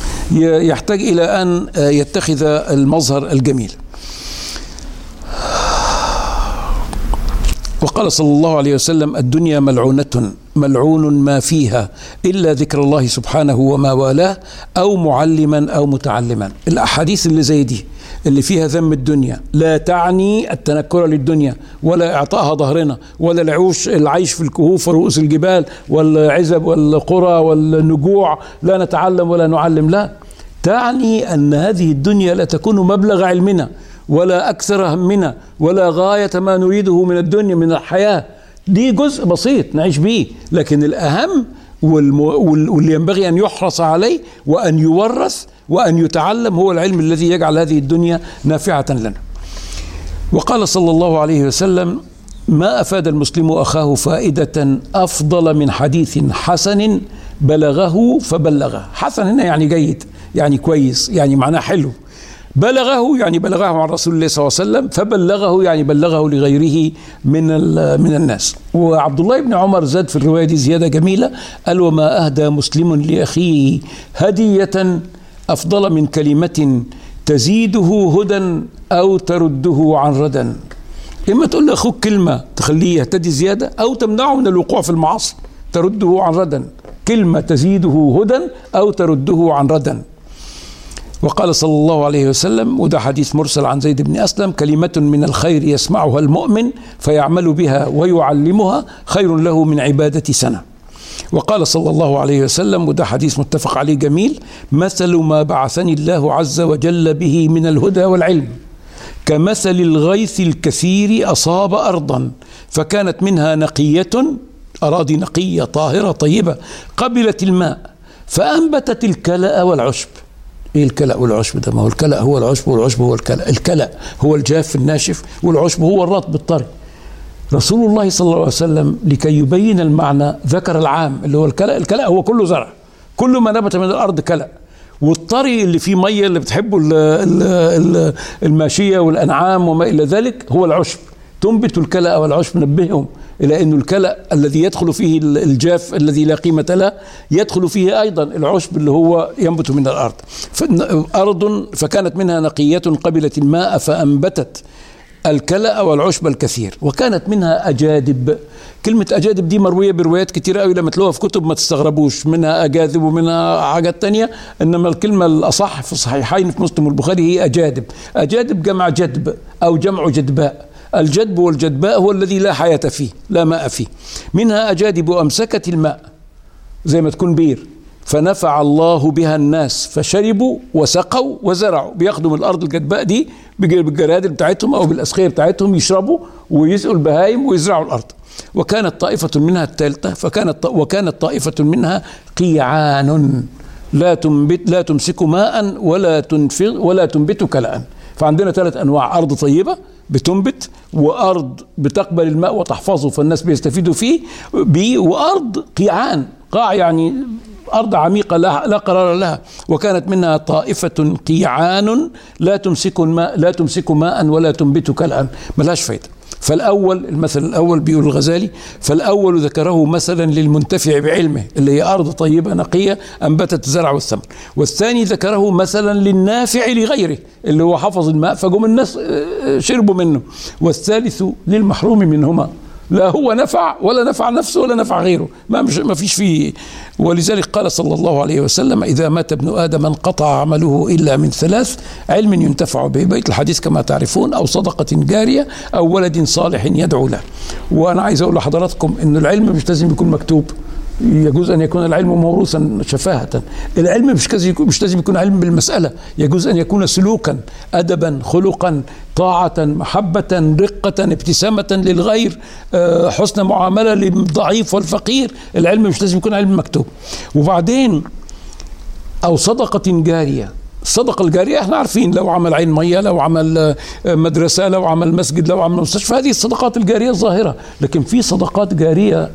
يحتاج إلى أن آه، يتخذ المظهر الجميل وقال صلى الله عليه وسلم الدنيا ملعونة ملعون ما فيها إلا ذكر الله سبحانه وما والاه أو معلما أو متعلما الأحاديث اللي زي دي اللي فيها ذم الدنيا لا تعني التنكر للدنيا ولا إعطائها ظهرنا ولا العيش العيش في الكهوف ورؤوس الجبال والعزب والقرى والنجوع لا نتعلم ولا نعلم لا تعني أن هذه الدنيا لا تكون مبلغ علمنا ولا أكثر همنا ولا غاية ما نريده من الدنيا من الحياة دي جزء بسيط نعيش به لكن الأهم واللي ينبغي أن يحرص عليه وأن يورث وأن يتعلم هو العلم الذي يجعل هذه الدنيا نافعة لنا وقال صلى الله عليه وسلم ما أفاد المسلم أخاه فائدة أفضل من حديث حسن بلغه فبلغه حسن هنا يعني جيد يعني كويس يعني معناه حلو بلغه يعني بلغه عن رسول الله صلى الله عليه وسلم فبلغه يعني بلغه لغيره من من الناس وعبد الله بن عمر زاد في الروايه دي زياده جميله قال وما اهدى مسلم لاخيه هديه افضل من كلمه تزيده هدى او ترده عن ردى اما تقول لاخوك كلمه تخليه يهتدي زياده او تمنعه من الوقوع في المعاصي ترده عن ردى كلمه تزيده هدى او ترده عن ردى وقال صلى الله عليه وسلم وده حديث مرسل عن زيد بن اسلم كلمه من الخير يسمعها المؤمن فيعمل بها ويعلمها خير له من عباده سنه وقال صلى الله عليه وسلم وده حديث متفق عليه جميل مثل ما بعثني الله عز وجل به من الهدى والعلم كمثل الغيث الكثير اصاب ارضا فكانت منها نقيه اراضي نقيه طاهره طيبه قبلت الماء فانبتت الكلا والعشب ايه الكلأ والعشب ده ما هو الكلأ هو العشب والعشب هو الكلأ الكلأ هو الجاف الناشف والعشب هو الرطب الطري رسول الله صلى الله عليه وسلم لكي يبين المعنى ذكر العام اللي هو الكلأ الكلأ هو كله زرع كل ما نبت من الارض كلأ والطري اللي فيه ميه اللي بتحبه ال ال الماشيه والانعام وما الى ذلك هو العشب تنبت الكلأ والعشب نبههم الى انه الكلأ الذي يدخل فيه الجاف الذي لا قيمه له يدخل فيه ايضا العشب اللي هو ينبت من الارض ارض فكانت منها نقيه قبلت الماء فانبتت الكلأ والعشب الكثير وكانت منها أجادب كلمة أجادب دي مروية بروايات كتيرة قوي لما تلاقوها في كتب ما تستغربوش منها أجاذب ومنها حاجات تانية إنما الكلمة الأصح في الصحيحين في مسلم والبخاري هي أجادب أجادب جمع جدب أو جمع جدباء الجدب والجدباء هو الذي لا حياة فيه لا ماء فيه منها أجادب أمسكت الماء زي ما تكون بير فنفع الله بها الناس فشربوا وسقوا وزرعوا بياخدوا من الارض الجدباء دي بالجرادل بتاعتهم او بالاسقيه بتاعتهم يشربوا ويسقوا البهايم ويزرعوا الارض وكانت طائفة منها الثالثة فكانت وكانت طائفة منها قيعان لا تنبت لا تمسك ماء ولا تنفق ولا تنبت كلأ فعندنا ثلاث انواع ارض طيبه بتنبت وارض بتقبل الماء وتحفظه فالناس بيستفيدوا فيه بيه وارض قيعان قاع يعني أرض عميقة لا, لا قرار لها وكانت منها طائفة قيعان لا تمسك الماء لا تمسك ماء ولا تنبت كالأن ملهاش فايدة فالأول المثل الأول بيقول الغزالي فالأول ذكره مثلا للمنتفع بعلمه اللي هي أرض طيبة نقية أنبتت الزرع والثمر والثاني ذكره مثلا للنافع لغيره اللي هو حفظ الماء فجم الناس آه، شربوا منه والثالث للمحروم منهما لا هو نفع ولا نفع نفسه ولا نفع غيره ما مش ما فيش فيه ولذلك قال صلى الله عليه وسلم اذا مات ابن ادم انقطع عمله الا من ثلاث علم ينتفع به بيت الحديث كما تعرفون او صدقه جاريه او ولد صالح يدعو له وانا عايز اقول لحضراتكم ان العلم مش لازم يكون مكتوب يجوز ان يكون العلم موروثا شفاهه العلم مش مش لازم يكون علم بالمساله يجوز ان يكون سلوكا ادبا خلقا طاعه محبه رقه ابتسامه للغير آه، حسن معامله للضعيف والفقير العلم مش لازم يكون علم مكتوب وبعدين او صدقه جاريه الصدقة الجارية احنا عارفين لو عمل عين مية لو عمل آه، مدرسة لو عمل مسجد لو عمل مستشفى هذه الصدقات الجارية الظاهرة لكن في صدقات جارية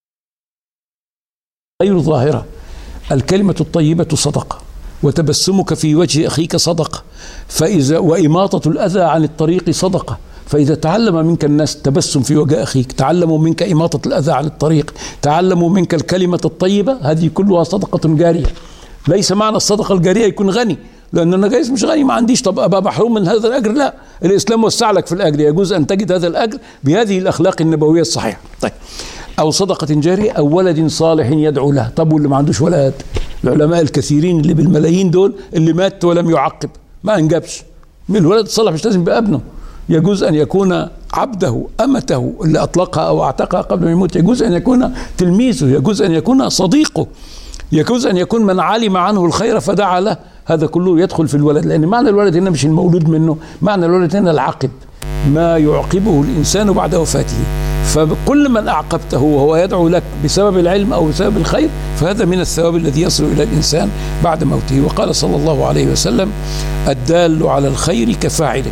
غير ظاهرة الكلمة الطيبة صدقة وتبسمك في وجه أخيك صدقة فإذا وإماطة الأذى عن الطريق صدقة فإذا تعلم منك الناس التبسم في وجه أخيك تعلموا منك إماطة الأذى عن الطريق تعلموا منك الكلمة الطيبة هذه كلها صدقة جارية ليس معنى الصدقة الجارية يكون غني لأن أنا جايز مش غني ما عنديش طب أبقى محروم من هذا الأجر لا الإسلام وسع لك في الأجر يجوز أن تجد هذا الأجر بهذه الأخلاق النبوية الصحيحة طيب أو صدقة جارية أو ولد صالح يدعو له طب واللي ما عندوش ولد العلماء الكثيرين اللي بالملايين دول اللي مات ولم يعقب ما انجبش من الولد الصالح مش لازم يبقى ابنه يجوز أن يكون عبده أمته اللي أطلقها أو أعتقها قبل ما يموت يجوز أن يكون تلميذه يجوز أن يكون صديقه يجوز أن يكون من علم عنه الخير فدعا له هذا كله يدخل في الولد لأن معنى الولد هنا مش المولود منه معنى الولد هنا العقب ما يعقبه الإنسان بعد وفاته فكل من أعقبته وهو يدعو لك بسبب العلم أو بسبب الخير فهذا من الثواب الذي يصل إلى الإنسان بعد موته وقال صلى الله عليه وسلم الدال على الخير كفاعله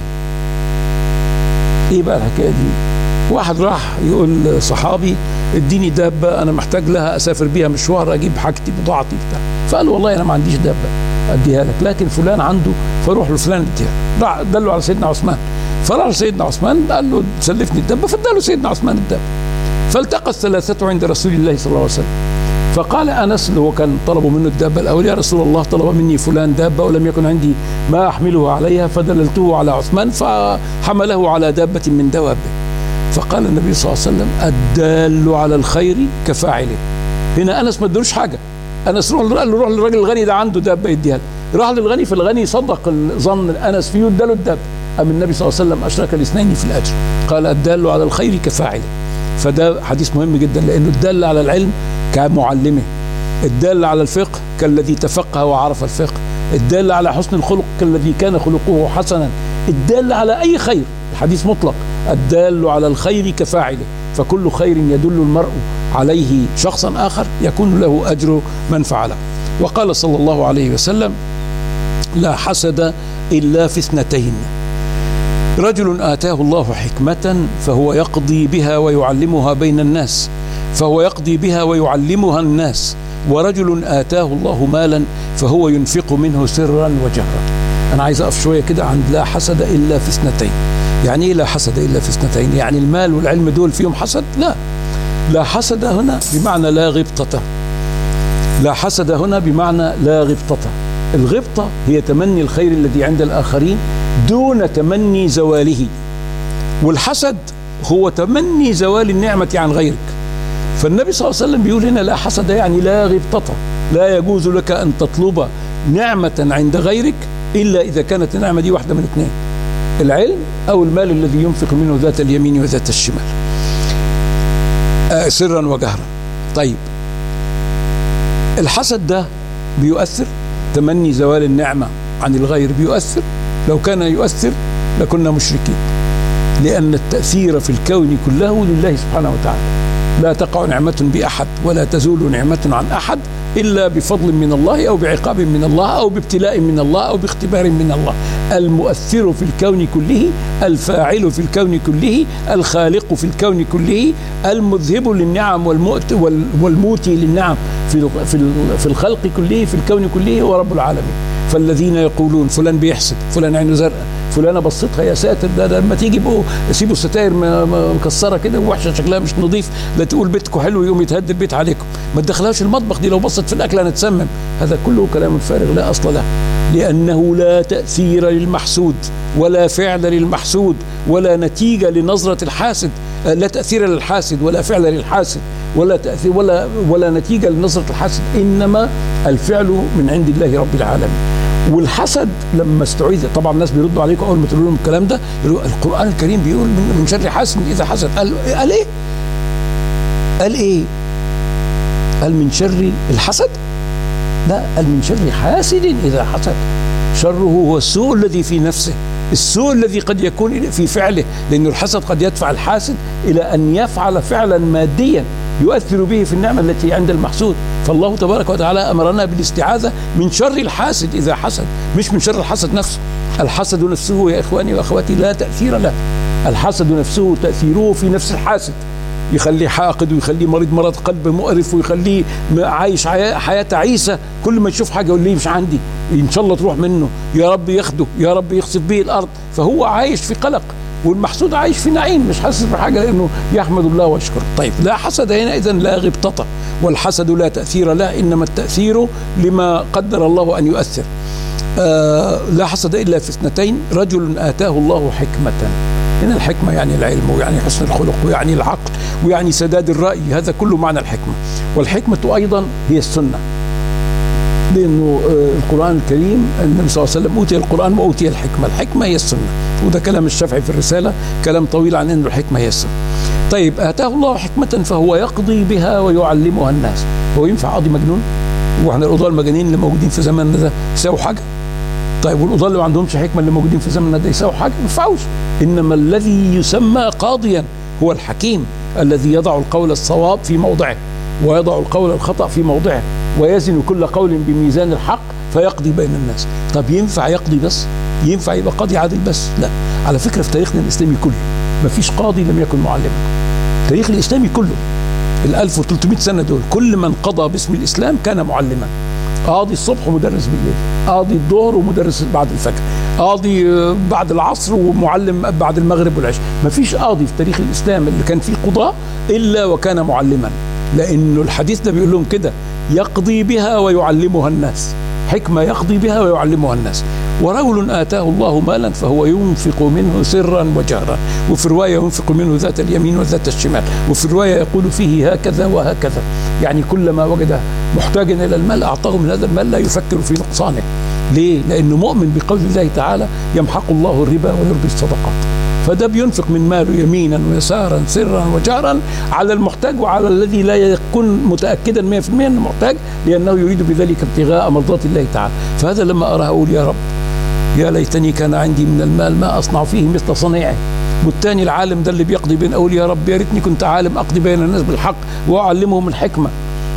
ايه بقى الحكايه دي واحد راح يقول صحابي اديني دابه انا محتاج لها اسافر بيها مشوار اجيب حاجتي بضاعتي بتاع فقال والله انا ما عنديش دابه اديها لك لكن فلان عنده فروح لفلان اديها راح دله على سيدنا عثمان فراح سيدنا عثمان قال له سلفني الدبه فاداله سيدنا عثمان الدبه فالتقى الثلاثه عند رسول الله صلى الله عليه وسلم فقال انس اللي هو كان طلبوا منه الدابه الاول يا رسول الله طلب مني فلان دابه ولم يكن عندي ما احمله عليها فدللته على عثمان فحمله على دابه من دوابه فقال النبي صلى الله عليه وسلم الدال على الخير كفاعله هنا انس ما ادلوش حاجه انس روح قال له روح للراجل الغني ده عنده دابه يديها راح للغني فالغني صدق ظن انس فيه اداله الدابه أم النبي صلى الله عليه وسلم أشرك الاثنين في الأجر قال الدال على الخير كفاعله فده حديث مهم جدا لأنه الدال على العلم كمعلمه الدال على الفقه كالذي تفقه وعرف الفقه الدال على حسن الخلق كالذي كان خلقه حسنا الدال على أي خير الحديث مطلق الدال على الخير كفاعله فكل خير يدل المرء عليه شخصا آخر يكون له أجر من فعله وقال صلى الله عليه وسلم لا حسد إلا في اثنتين رجل آتاه الله حكمة فهو يقضي بها ويعلمها بين الناس فهو يقضي بها ويعلمها الناس ورجل آتاه الله مالا فهو ينفق منه سرا وجهرا أنا عايز أقف شوية كده عند لا حسد إلا في اثنتين يعني إيه لا حسد إلا في اثنتين يعني المال والعلم دول فيهم حسد لا لا حسد هنا بمعنى لا غبطة لا حسد هنا بمعنى لا غبطة الغبطة هي تمني الخير الذي عند الآخرين دون تمني زواله والحسد هو تمني زوال النعمة عن غيرك فالنبي صلى الله عليه وسلم بيقول هنا لا حسد يعني لا غبطة لا يجوز لك أن تطلب نعمة عند غيرك إلا إذا كانت النعمة دي واحدة من اثنين العلم أو المال الذي ينفق منه ذات اليمين وذات الشمال آه سرا وجهرا طيب الحسد ده بيؤثر تمني زوال النعمة عن الغير بيؤثر لو كان يؤثر لكنا مشركين لأن التأثير في الكون كله لله سبحانه وتعالى لا تقع نعمة بأحد ولا تزول نعمة عن أحد إلا بفضل من الله أو بعقاب من الله أو بابتلاء من الله أو باختبار من الله المؤثر في الكون كله الفاعل في الكون كله الخالق في الكون كله المذهب للنعم والمؤت والموتي للنعم في في الخلق كله في الكون كله هو رب العالمين فالذين يقولون فلان بيحسد فلان عينه زرقاء فلانه بصيتها يا ساتر ده, ده لما تيجي بقوا سيبوا الستاير مكسره كده ووحشه شكلها مش نظيف لا تقول بيتكم حلو يوم يتهد البيت عليكم ما تدخلهاش المطبخ دي لو بصت في الاكل هنتسمم هذا كله كلام فارغ لا اصل له لانه لا تاثير للمحسود ولا فعل للمحسود ولا نتيجه لنظره الحاسد لا تاثير للحاسد ولا فعل للحاسد ولا تاثير ولا ولا نتيجه لنظره الحاسد انما الفعل من عند الله رب العالمين والحسد لما استعيذ طبعا الناس بيردوا عليكم اول ما تقولوا لهم الكلام ده يقولوا القران الكريم بيقول من, من شر حاسد اذا حسد قال قال ايه؟ قال ايه؟ قال من شر الحسد؟ لا قال من شر حاسد اذا حسد شره هو السوء الذي في نفسه السوء الذي قد يكون في فعله لأن الحسد قد يدفع الحاسد إلى أن يفعل فعلا ماديا يؤثر به في النعمة التي عند المحسود فالله تبارك وتعالى أمرنا بالاستعاذة من شر الحاسد إذا حسد مش من شر الحسد نفسه الحسد نفسه يا إخواني وأخواتي لا تأثير له الحسد نفسه تأثيره في نفس الحاسد يخليه حاقد ويخليه مريض مرض قلب مقرف ويخليه عايش حياة تعيسة كل ما يشوف حاجة يقول لي مش عندي إن شاء الله تروح منه يا رب ياخده يا رب يخسف به الأرض فهو عايش في قلق والمحسود عايش في نعيم مش حاسس بحاجه لانه يحمد الله ويشكره طيب لا حسد هنا اذا لا غبطه والحسد لا تاثير لا انما التاثير لما قدر الله ان يؤثر آه لا حسد الا في اثنتين رجل اتاه الله حكمه هنا الحكمه يعني العلم ويعني حسن الخلق ويعني العقل ويعني سداد الراي هذا كله معنى الحكمه والحكمه ايضا هي السنه لانه القران الكريم النبي صلى الله عليه وسلم اوتي القران واوتي الحكمه، الحكمه هي السنه، وده كلام الشافعي في الرساله كلام طويل عن انه الحكمه هي السنه. طيب اتاه الله حكمه فهو يقضي بها ويعلمها الناس، هو ينفع قاضي مجنون؟ واحنا القضاه المجانين اللي موجودين في زماننا ده يساووا حاجه؟ طيب والقضاه اللي ما عندهمش حكمه اللي موجودين في زماننا ده يساووا حاجه؟ ما ينفعوش، انما الذي يسمى قاضيا هو الحكيم الذي يضع القول الصواب في موضعه ويضع القول الخطا في موضعه ويزن كل قول بميزان الحق فيقضي بين الناس طب ينفع يقضي بس ينفع يبقى قاضي عادل بس لا على فكره في تاريخنا الاسلامي كله ما فيش قاضي لم يكن معلما التاريخ الاسلامي كله ال 1300 سنه دول كل من قضى باسم الاسلام كان معلما قاضي الصبح ومدرس بالليل قاضي الظهر ومدرس بعد الفجر قاضي بعد العصر ومعلم بعد المغرب والعشاء ما فيش قاضي في تاريخ الاسلام اللي كان فيه قضاء الا وكان معلما لانه الحديث ده بيقول لهم كده يقضي بها ويعلمها الناس حكمة يقضي بها ويعلمها الناس ورجل آتاه الله مالا فهو ينفق منه سرا وجهرا وفي رواية ينفق منه ذات اليمين وذات الشمال وفي رواية يقول فيه هكذا وهكذا يعني كلما وجد محتاجا إلى المال أعطاه من هذا المال لا يفكر في نقصانه ليه؟ لأنه مؤمن بقول الله تعالى يمحق الله الربا ويربي الصدقات فده بينفق من ماله يمينا ويسارا سرا وجهرا على المحتاج وعلى الذي لا يكون متاكدا 100% انه محتاج لانه يريد بذلك ابتغاء مرضات الله تعالى فهذا لما اراه اقول يا رب يا ليتني كان عندي من المال ما اصنع فيه مثل صنيعه والتاني العالم ده اللي بيقضي بين اقول يا رب يا ريتني كنت عالم اقضي بين الناس بالحق واعلمهم الحكمه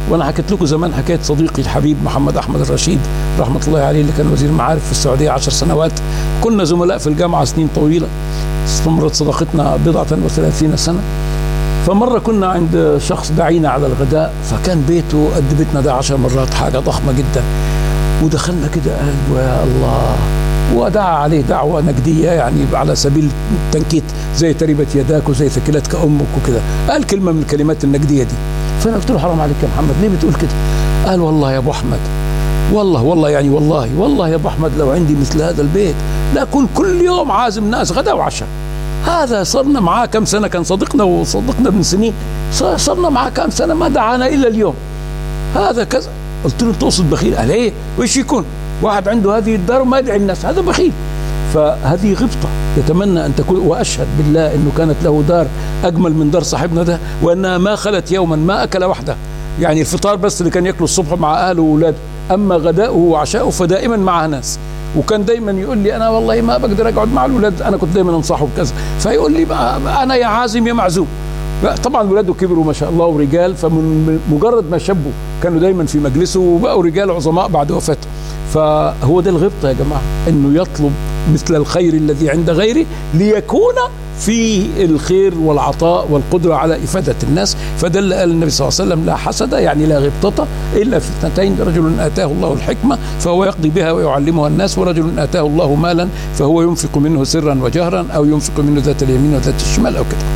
وانا حكيت لكم زمان حكايه صديقي الحبيب محمد احمد الرشيد رحمه الله عليه اللي كان وزير المعارف في السعوديه عشر سنوات كنا زملاء في الجامعه سنين طويله استمرت صداقتنا بضعه وثلاثين سنه فمرة كنا عند شخص دعينا على الغداء فكان بيته قد بيتنا ده عشر مرات حاجة ضخمة جدا ودخلنا كده قال يا الله ودعا عليه دعوة نقدية يعني على سبيل التنكيت زي تربت يداك وزي ثكلتك أمك وكده قال كلمة من الكلمات النقدية دي فأنا قلت له حرام عليك يا محمد ليه بتقول كده قال والله يا أبو أحمد والله والله يعني والله والله يا أبو أحمد لو عندي مثل هذا البيت لأكون كل يوم عازم ناس غدا وعشاء هذا صرنا معاه كم سنة كان صديقنا وصدقنا من سنين صرنا معاه كم سنة ما دعانا إلا اليوم هذا كذا قلت له تقصد بخيل قال ايه وش يكون واحد عنده هذه الدار وما يدعي الناس هذا بخيل فهذه غبطة يتمنى أن تكون وأشهد بالله أنه كانت له دار أجمل من دار صاحبنا ده وأنها ما خلت يوما ما أكل وحده يعني الفطار بس اللي كان ياكله الصبح مع أهله وأولاده أما غداؤه وعشاؤه فدائما معه ناس وكان دايما يقول لي انا والله ما بقدر اقعد مع الاولاد انا كنت دايما انصحه بكذا فيقول لي انا يا عازم يا معزوم طبعا ولاده كبروا ما شاء الله ورجال فمن مجرد ما شبوا كانوا دايما في مجلسه وبقوا رجال عظماء بعد وفاته فهو ده الغبطه يا جماعه انه يطلب مثل الخير الذي عند غيره ليكون في الخير والعطاء والقدره على افاده الناس فده اللي قال النبي صلى الله عليه وسلم لا حسد يعني لا غبطه الا في اثنتين رجل اتاه الله الحكمه فهو يقضي بها ويعلمها الناس ورجل اتاه الله مالا فهو ينفق منه سرا وجهرا او ينفق منه ذات اليمين وذات الشمال او كده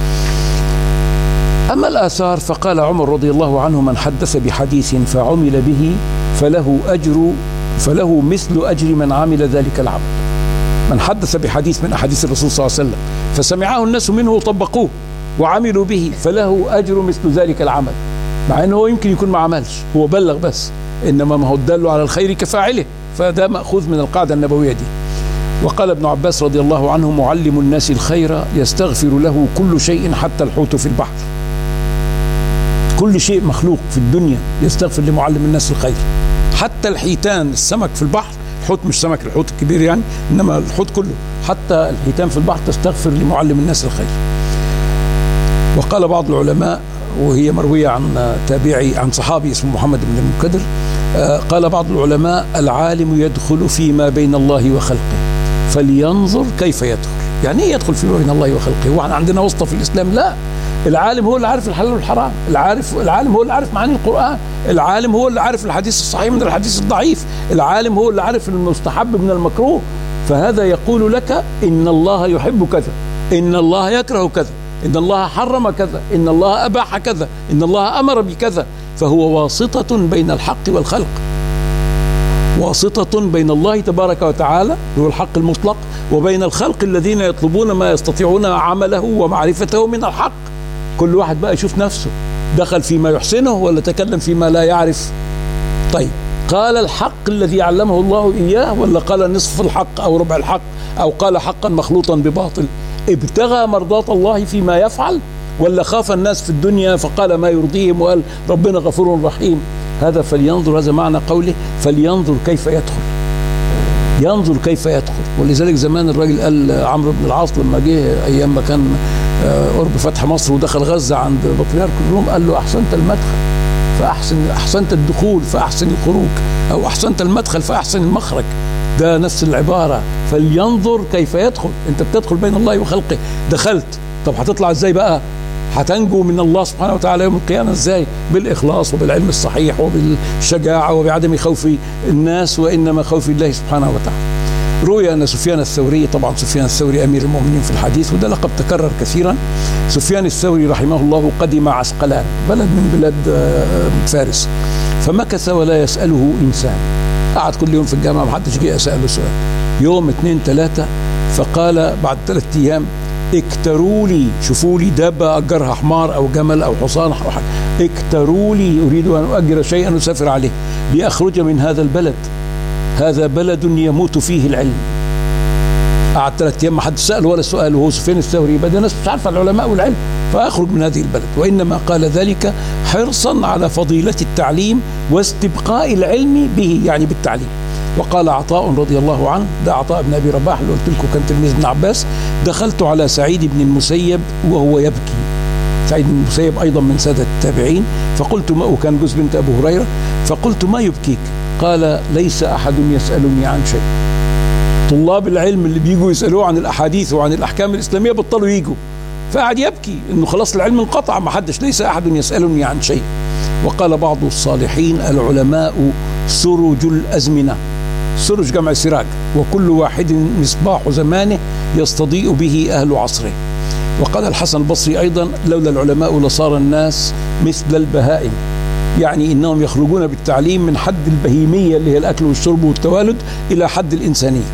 أما الآثار فقال عمر رضي الله عنه من حدث بحديث فعمل به فله أجر فله مثل أجر من عمل ذلك العمل من حدث بحديث من أحاديث الرسول صلى الله عليه وسلم فسمعه الناس منه وطبقوه وعملوا به فله أجر مثل ذلك العمل مع أنه يمكن يكون ما عملش هو بلغ بس إنما ما هو الدال على الخير كفاعله فده مأخوذ من القاعدة النبوية دي وقال ابن عباس رضي الله عنه معلم الناس الخير يستغفر له كل شيء حتى الحوت في البحر كل شيء مخلوق في الدنيا يستغفر لمعلم الناس الخير حتى الحيتان السمك في البحر الحوت مش سمك الحوت الكبير يعني انما الحوت كله حتى الحيتان في البحر تستغفر لمعلم الناس الخير وقال بعض العلماء وهي مروية عن تابعي عن صحابي اسمه محمد بن المكدر قال بعض العلماء العالم يدخل فيما بين الله وخلقه فلينظر كيف يدخل يعني ايه يدخل فيما بين الله وخلقه هو احنا عندنا واسطة في الإسلام لا العالم هو اللي عارف الحلال والحرام العارف العالم هو اللي عارف معاني القرآن العالم هو اللي عارف الحديث الصحيح من الحديث الضعيف العالم هو اللي عارف المستحب من المكروه فهذا يقول لك إن الله يحب كذا إن الله يكره كذا إن الله حرم كذا إن الله أباح كذا إن الله أمر بكذا فهو واسطة بين الحق والخلق واسطة بين الله تبارك وتعالى هو الحق المطلق وبين الخلق الذين يطلبون ما يستطيعون عمله ومعرفته من الحق كل واحد بقى يشوف نفسه دخل فيما يحسنه ولا تكلم فيما لا يعرف طيب قال الحق الذي علمه الله إياه ولا قال نصف الحق أو ربع الحق أو قال حقا مخلوطا بباطل ابتغى مرضاة الله فيما يفعل ولا خاف الناس في الدنيا فقال ما يرضيهم وقال ربنا غفور رحيم هذا فلينظر هذا معنى قوله فلينظر كيف يدخل ينظر كيف يدخل ولذلك زمان الراجل قال عمرو بن العاص لما جه ايام ما كان قرب فتح مصر ودخل غزه عند بطريرك الروم قال له احسنت المدخل فاحسن احسنت الدخول فاحسن الخروج او احسنت المدخل فاحسن المخرج ده نفس العباره فلينظر كيف يدخل انت بتدخل بين الله وخلقه دخلت طب هتطلع ازاي بقى هتنجو من الله سبحانه وتعالى يوم القيامة ازاي بالإخلاص وبالعلم الصحيح وبالشجاعة وبعدم خوف الناس وإنما خوف الله سبحانه وتعالى روي أن سفيان الثوري طبعا سفيان الثوري أمير المؤمنين في الحديث وده لقب تكرر كثيرا سفيان الثوري رحمه الله قدم عسقلان بلد من بلاد فارس فمكث ولا يسأله إنسان قعد كل يوم في الجامعة محدش جه يسأله سؤال يوم اثنين ثلاثة فقال بعد ثلاثة أيام اكتروا لي شوفوا لي دابة أجرها حمار أو جمل أو حصان أو حاجة اكتروا لي أريد أن أؤجر شيئا أسافر عليه لأخرج من هذا البلد هذا بلد يموت فيه العلم قعد ثلاث أيام ما حد سأل ولا سؤال وهو سفيان الثوري بدأ ناس مش عارفة العلماء والعلم فأخرج من هذه البلد وإنما قال ذلك حرصا على فضيلة التعليم واستبقاء العلم به يعني بالتعليم وقال عطاء رضي الله عنه ده عطاء بن ابي رباح اللي قلت لكم كان تلميذ ابن عباس دخلت على سعيد بن المسيب وهو يبكي سعيد بن المسيب أيضا من سادة التابعين فقلت ما وكان جوز بنت أبو هريرة فقلت ما يبكيك قال ليس أحد يسألني عن شيء طلاب العلم اللي بيجوا يسألوه عن الأحاديث وعن الأحكام الإسلامية بطلوا يجوا فقعد يبكي انه خلاص العلم انقطع ما حدش ليس احد يسالني عن شيء وقال بعض الصالحين العلماء سرج الازمنه سرج جمع سراج وكل واحد مصباح زمانه يستضيء به اهل عصره وقال الحسن البصري ايضا لولا العلماء لصار الناس مثل البهائم يعني انهم يخرجون بالتعليم من حد البهيميه اللي هي الاكل والشرب والتوالد الى حد الانسانيه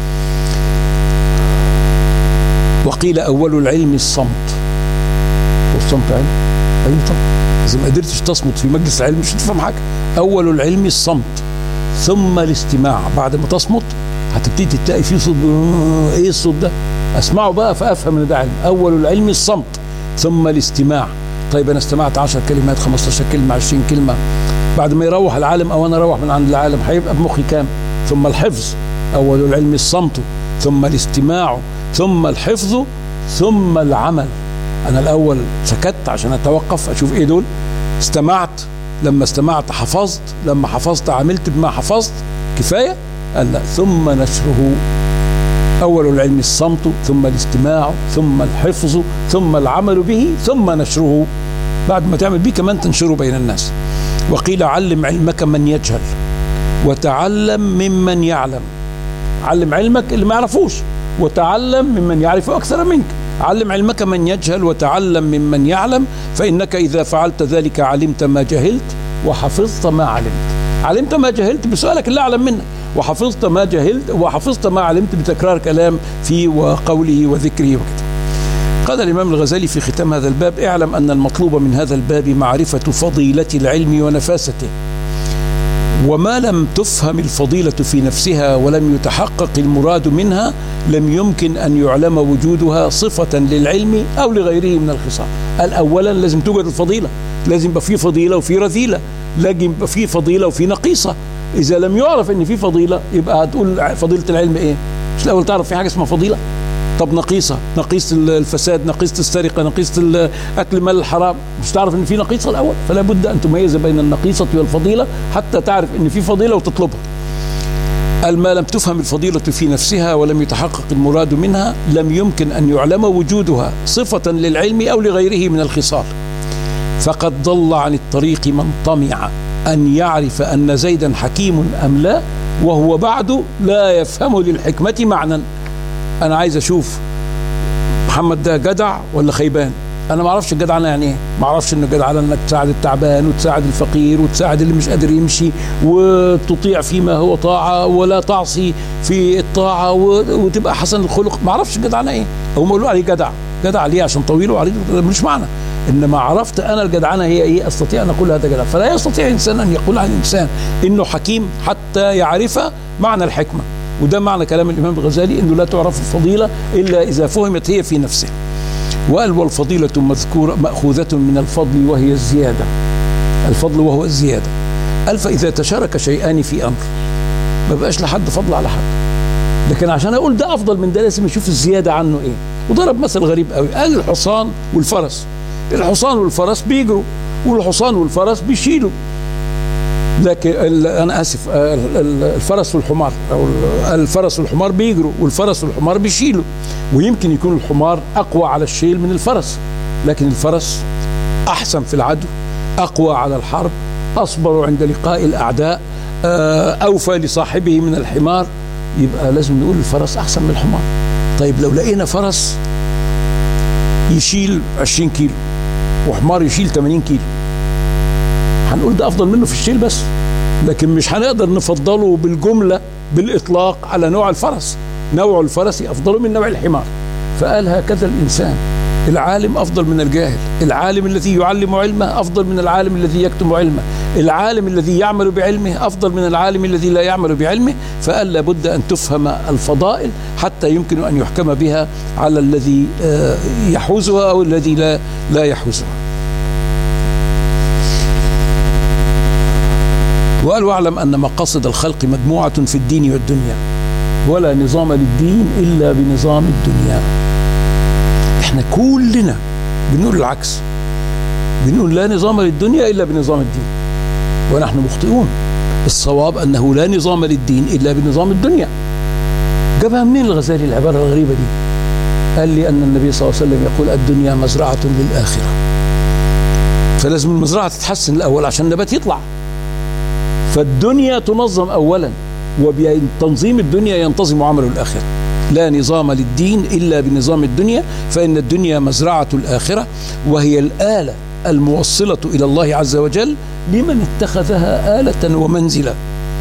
وقيل أول العلم الصمت والصمت علم أي طبعا إذا ما قدرتش تصمت في مجلس العلم مش هتفهم حاجة أول العلم الصمت ثم الاستماع بعد ما تصمت هتبتدي تلاقي فيه صوت ايه الصوت ده اسمعه بقى فافهم ان ده علم اول العلم الصمت ثم الاستماع طيب انا استمعت 10 كلمات 15 كلمه 20 كلمه بعد ما يروح العالم او انا اروح من عند العالم هيبقى بمخي كام ثم الحفظ اول العلم الصمت ثم الاستماع ثم الحفظ ثم العمل انا الاول سكت عشان اتوقف اشوف ايه دول استمعت لما استمعت حفظت لما حفظت عملت بما حفظت كفايه قال لا ثم نشره اول العلم الصمت ثم الاستماع ثم الحفظ ثم العمل به ثم نشره بعد ما تعمل به كمان تنشره بين الناس وقيل علم علمك من يجهل وتعلم ممن يعلم علم علمك اللي ما يعرفوش وتعلم ممن يعرف أكثر منك علم علمك من يجهل وتعلم ممن يعلم فإنك إذا فعلت ذلك علمت ما جهلت وحفظت ما علمت علمت ما جهلت بسؤالك اللي أعلم منك وحفظت ما جهلت وحفظت ما علمت بتكرار كلام فيه وقوله وذكره وكده قال الإمام الغزالي في ختام هذا الباب اعلم أن المطلوب من هذا الباب معرفة فضيلة العلم ونفاسته وما لم تفهم الفضيلة في نفسها ولم يتحقق المراد منها لم يمكن أن يعلم وجودها صفة للعلم أو لغيره من الخصال قال أولا لازم توجد الفضيلة لازم يبقى في فضيلة وفي رذيلة لازم يبقى في فضيلة وفي نقيصة إذا لم يعرف أن في فضيلة يبقى هتقول فضيلة العلم إيه مش الأول تعرف في حاجة اسمها فضيلة طب نقيصة نقيصة الفساد نقيصة السرقة نقيصة أكل مال الحرام مش تعرف إن في نقيصة الأول فلا بد أن تميز بين النقيصة والفضيلة حتى تعرف إن في فضيلة وتطلبها قال ما لم تفهم الفضيلة في نفسها ولم يتحقق المراد منها لم يمكن أن يعلم وجودها صفة للعلم أو لغيره من الخصال فقد ضل عن الطريق من طمع أن يعرف أن زيدا حكيم أم لا وهو بعد لا يفهم للحكمة معنى انا عايز اشوف محمد ده جدع ولا خيبان انا ما اعرفش الجدعنه يعني ايه ما اعرفش ان الجدعنه انك تساعد التعبان وتساعد الفقير وتساعد اللي مش قادر يمشي وتطيع فيما هو طاعه ولا تعصي في الطاعه وتبقى حسن الخلق ما اعرفش الجدعنه ايه هم يقولوا عليه جدع جدع ليه عشان طويل وعريض مش معنى انما عرفت انا الجدعنه هي ايه استطيع ان اقول هذا جدع فلا يستطيع انسان ان يقول عن الانسان انه حكيم حتى يعرف معنى الحكمه وده معنى كلام الإمام الغزالي أنه لا تعرف الفضيلة إلا إذا فهمت هي في نفسها وقال والفضيلة مذكورة مأخوذة من الفضل وهي الزيادة الفضل وهو الزيادة قال فإذا تشارك شيئان في أمر ما بقاش لحد فضل على حد لكن عشان أقول ده أفضل من ده لازم أشوف الزيادة عنه إيه وضرب مثل غريب قوي قال الحصان والفرس الحصان والفرس بيجروا والحصان والفرس بيشيلوا لكن انا اسف الفرس والحمار او الفرس والحمار بيجروا والفرس والحمار بيشيلوا ويمكن يكون الحمار اقوى على الشيل من الفرس لكن الفرس احسن في العدو اقوى على الحرب اصبر عند لقاء الاعداء اوفى لصاحبه من الحمار يبقى لازم نقول الفرس احسن من الحمار طيب لو لقينا فرس يشيل 20 كيلو وحمار يشيل 80 كيلو هنقول ده افضل منه في الشيل بس لكن مش هنقدر نفضله بالجمله بالاطلاق على نوع الفرس نوع الفرس افضل من نوع الحمار فقال هكذا الانسان العالم افضل من الجاهل العالم الذي يعلم علمه افضل من العالم الذي يكتم علمه العالم الذي يعمل بعلمه افضل من العالم الذي لا يعمل بعلمه فقال لابد ان تفهم الفضائل حتى يمكن ان يحكم بها على الذي يحوزها او الذي لا لا يحوزها وقال واعلم أن مقاصد الخلق مجموعة في الدين والدنيا ولا نظام للدين إلا بنظام الدنيا احنا كلنا بنقول العكس بنقول لا نظام للدنيا إلا بنظام الدين ونحن مخطئون الصواب أنه لا نظام للدين إلا بنظام الدنيا جابها منين الغزالي العبارة الغريبة دي قال لي أن النبي صلى الله عليه وسلم يقول الدنيا مزرعة للآخرة فلازم المزرعة تتحسن الأول عشان النبات يطلع فالدنيا تنظم أولا وبتنظيم الدنيا ينتظم عمل الآخرة لا نظام للدين إلا بنظام الدنيا فإن الدنيا مزرعة الآخرة وهي الآلة الموصلة إلى الله عز وجل لمن اتخذها آلة ومنزلا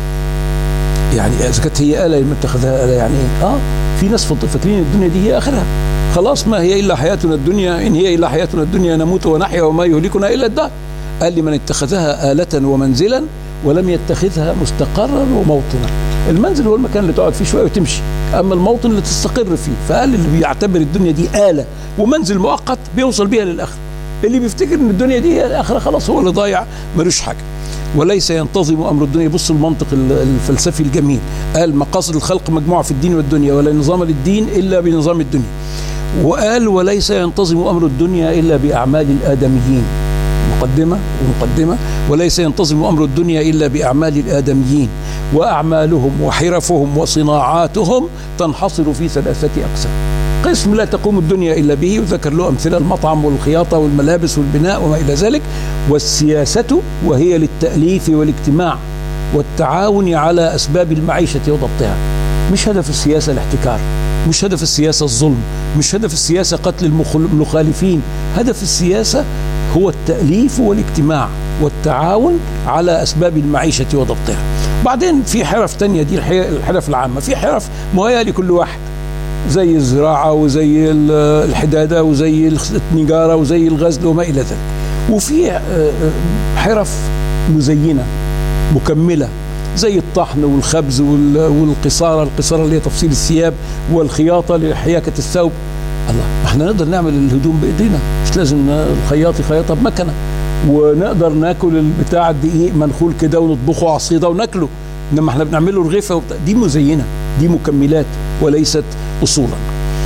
يعني إذا كانت هي آلة لمن اتخذها آلة يعني إيه؟ آه في ناس فاكرين الدنيا دي هي آخرها خلاص ما هي إلا حياتنا الدنيا إن هي إلا حياتنا الدنيا نموت ونحيا وما يهلكنا إلا الدهر قال لمن اتخذها آلة ومنزلا ولم يتخذها مستقرا وموطنا المنزل هو المكان اللي تقعد فيه شويه وتمشي اما الموطن اللي تستقر فيه فقال اللي بيعتبر الدنيا دي آلة ومنزل مؤقت بيوصل بيها للآخرة اللي بيفتكر ان الدنيا دي هي الآخرة خلاص هو اللي ضايع ملوش حاجة وليس ينتظم امر الدنيا بص المنطق الفلسفي الجميل قال مقاصد الخلق مجموعه في الدين والدنيا ولا نظام للدين الا بنظام الدنيا وقال وليس ينتظم امر الدنيا الا باعمال الادميين مقدمه ومقدمه وليس ينتظم امر الدنيا الا باعمال الادميين واعمالهم وحرفهم وصناعاتهم تنحصر في ثلاثه اقسام قسم لا تقوم الدنيا الا به وذكر له امثله المطعم والخياطه والملابس والبناء وما الى ذلك والسياسه وهي للتاليف والاجتماع والتعاون على اسباب المعيشه وضبطها مش هدف السياسه الاحتكار مش هدف السياسه الظلم مش هدف السياسه قتل المخالفين هدف السياسه هو التاليف والاجتماع والتعاون على اسباب المعيشه وضبطها بعدين في حرف تانية دي الحرف العامه في حرف مهيئه لكل واحد زي الزراعة وزي الحدادة وزي النجارة وزي الغزل وما إلى ذلك وفي حرف مزينة مكملة زي الطحن والخبز والقصارة القصارة اللي هي تفصيل الثياب والخياطة لحياكة الثوب الله احنا نقدر نعمل الهدوم بايدينا مش لازم الخياط يخيطها بمكنه ونقدر ناكل البتاع الدقيق منخول كده ونطبخه عصيده وناكله انما احنا بنعمله رغيفه وبتاع دي مزينه دي مكملات وليست اصولا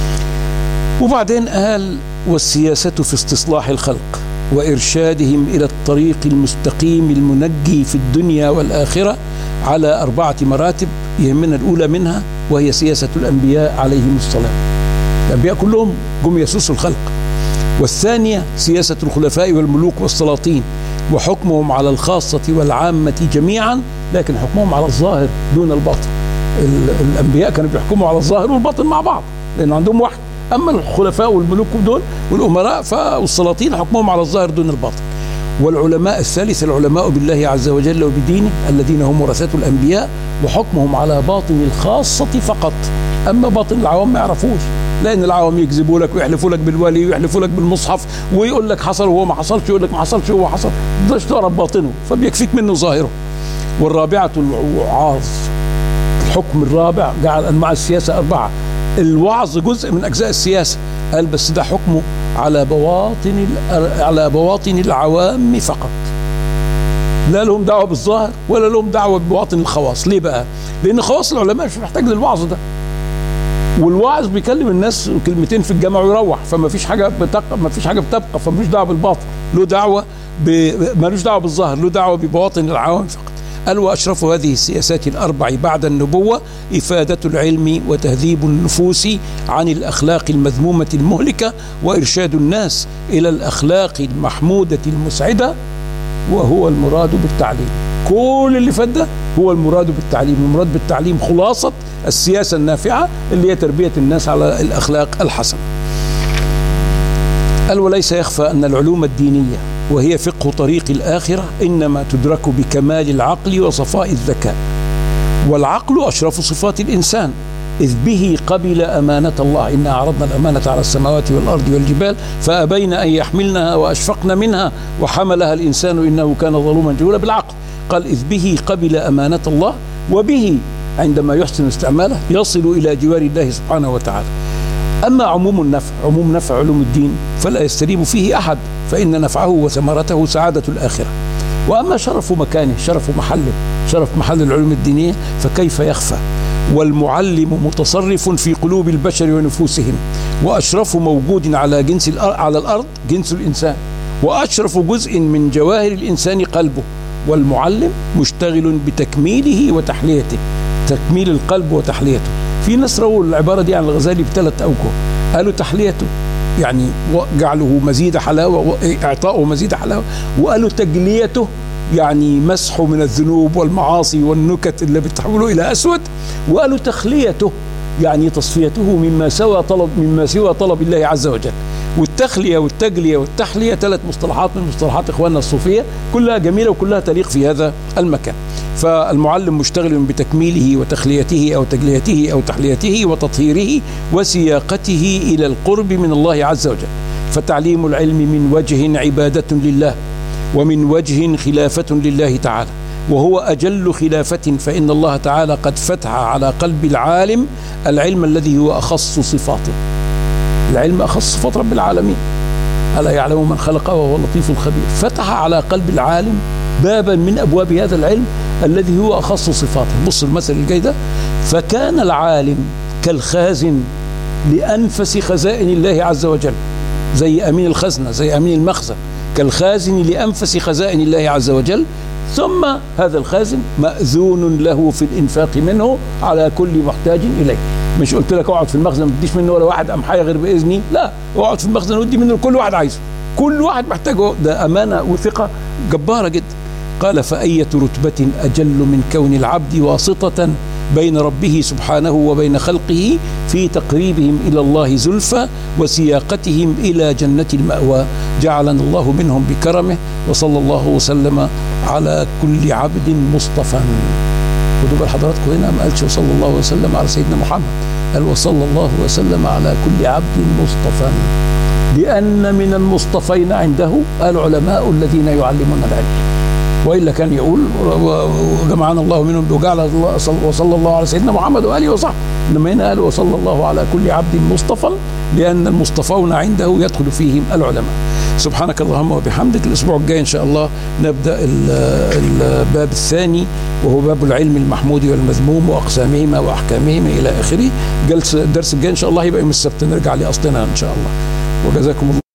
وبعدين قال والسياسه في استصلاح الخلق وارشادهم الى الطريق المستقيم المنجي في الدنيا والاخره على اربعه مراتب يهمنا الاولى منها وهي سياسه الانبياء عليهم السلام الانبياء كلهم جم يسوسوا الخلق والثانيه سياسه الخلفاء والملوك والسلاطين وحكمهم على الخاصه والعامه جميعا لكن حكمهم على الظاهر دون الباطن الانبياء كانوا بيحكموا على الظاهر والباطن مع بعض لان عندهم وحي اما الخلفاء والملوك دول والامراء والسلاطين حكمهم على الظاهر دون الباطن والعلماء الثالث العلماء بالله عز وجل وبدينه الذين هم ورثة الأنبياء وحكمهم على باطن الخاصة فقط أما باطن العوام ما يعرفوش لأن العوام يكذبوا لك ويحلفوا لك بالولي ويحلفوا لك بالمصحف ويقول لك حصل وهو ما حصلش يقول لك ما حصلش وهو حصل ما تعرف باطنه فبيكفيك منه ظاهره والرابعة الوعاظ الحكم الرابع جعل أنواع السياسة أربعة الوعظ جزء من أجزاء السياسة قال بس ده حكمه على بواطن على بواطن العوام فقط لا لهم دعوه بالظاهر ولا لهم دعوه ببواطن الخواص ليه بقى لان خواص العلماء مش محتاج للوعظ ده والواعظ بيكلم الناس كلمتين في الجامع ويروح فما فيش حاجه بتبقى ما فيش حاجه بتبقى فملوش دعوه بالباطن له دعوه ب... ملوش دعوه بالظاهر له دعوه ببواطن العوام فقط قال واشرف هذه السياسات الاربع بعد النبوه افاده العلم وتهذيب النفوس عن الاخلاق المذمومه المهلكه وارشاد الناس الى الاخلاق المحموده المسعده وهو المراد بالتعليم كل اللي فات ده هو المراد بالتعليم المراد بالتعليم خلاصه السياسه النافعه اللي هي تربيه الناس على الاخلاق الحسنه قال وليس يخفى ان العلوم الدينيه وهي فقه طريق الآخرة إنما تدرك بكمال العقل وصفاء الذكاء والعقل أشرف صفات الإنسان إذ به قبل أمانة الله إنا عرضنا الأمانة على السماوات والأرض والجبال فأبين أن يحملنها وأشفقن منها وحملها الإنسان إنه كان ظلوما جهولا بالعقل قال إذ به قبل أمانة الله وبه عندما يحسن استعماله يصل إلى جوار الله سبحانه وتعالى أما عموم النفع عموم نفع علوم الدين فلا يستريب فيه أحد فإن نفعه وثمرته سعادة الآخرة وأما شرف مكانه شرف محله شرف محل العلوم الدينية فكيف يخفى والمعلم متصرف في قلوب البشر ونفوسهم وأشرف موجود على جنس على الأرض جنس الإنسان وأشرف جزء من جواهر الإنسان قلبه والمعلم مشتغل بتكميله وتحليته تكميل القلب وتحليته في ناس رووا العبارة دي عن الغزالي بثلاث أوجه قالوا تحليته يعني جعله مزيد حلاوة إعطاؤه مزيد حلاوة وقالوا تجليته يعني مسحه من الذنوب والمعاصي والنكت اللي بتحوله إلى أسود وقالوا تخليته يعني تصفيته مما سوى طلب مما سوى طلب الله عز وجل والتخلية والتجلية والتحلية ثلاث مصطلحات من مصطلحات إخواننا الصوفية كلها جميلة وكلها تليق في هذا المكان فالمعلم مشتغل بتكميله وتخليته أو تجليته أو تحليته وتطهيره وسياقته إلى القرب من الله عز وجل فتعليم العلم من وجه عبادة لله ومن وجه خلافة لله تعالى وهو أجل خلافة فإن الله تعالى قد فتح على قلب العالم العلم الذي هو أخص صفاته العلم أخص صفات رب العالمين ألا يعلم من خلق وهو اللطيف الخبير فتح على قلب العالم بابا من أبواب هذا العلم الذي هو أخص صفاته بص المثل الجاي ده فكان العالم كالخازن لأنفس خزائن الله عز وجل زي أمين الخزنة زي أمين المخزن كالخازن لأنفس خزائن الله عز وجل ثم هذا الخازن مأذون له في الإنفاق منه على كل محتاج إليه مش قلت لك اقعد في المخزن ما تديش منه ولا واحد أمحاية غير بإذني لا اقعد في المخزن ودي منه لكل واحد عايزه كل واحد محتاجه ده أمانة وثقة جبارة جدا قال فأية رتبة أجل من كون العبد واسطة بين ربه سبحانه وبين خلقه في تقريبهم إلى الله زلفى وسياقتهم إلى جنة المأوى جعلنا الله منهم بكرمه وصلى الله وسلم على كل عبد مصطفى خدوا بال حضراتكم هنا ما قالش وصلى الله وسلم على سيدنا محمد قال وصلى الله وسلم على كل عبد مصطفى لأن من المصطفين عنده العلماء الذين يعلمون العلم والا كان يقول وجمعنا الله منهم وجعل الله وصلى الله على سيدنا محمد واله وصحبه انما هنا قال وصلى الله على كل عبد مصطفى لان المصطفون عنده يدخل فيهم العلماء سبحانك اللهم وبحمدك الاسبوع الجاي ان شاء الله نبدا الباب الثاني وهو باب العلم المحمود والمذموم واقسامهما واحكامهما الى اخره جلسه الدرس الجاي ان شاء الله يبقى يوم السبت نرجع لاصلنا ان شاء الله وجزاكم الله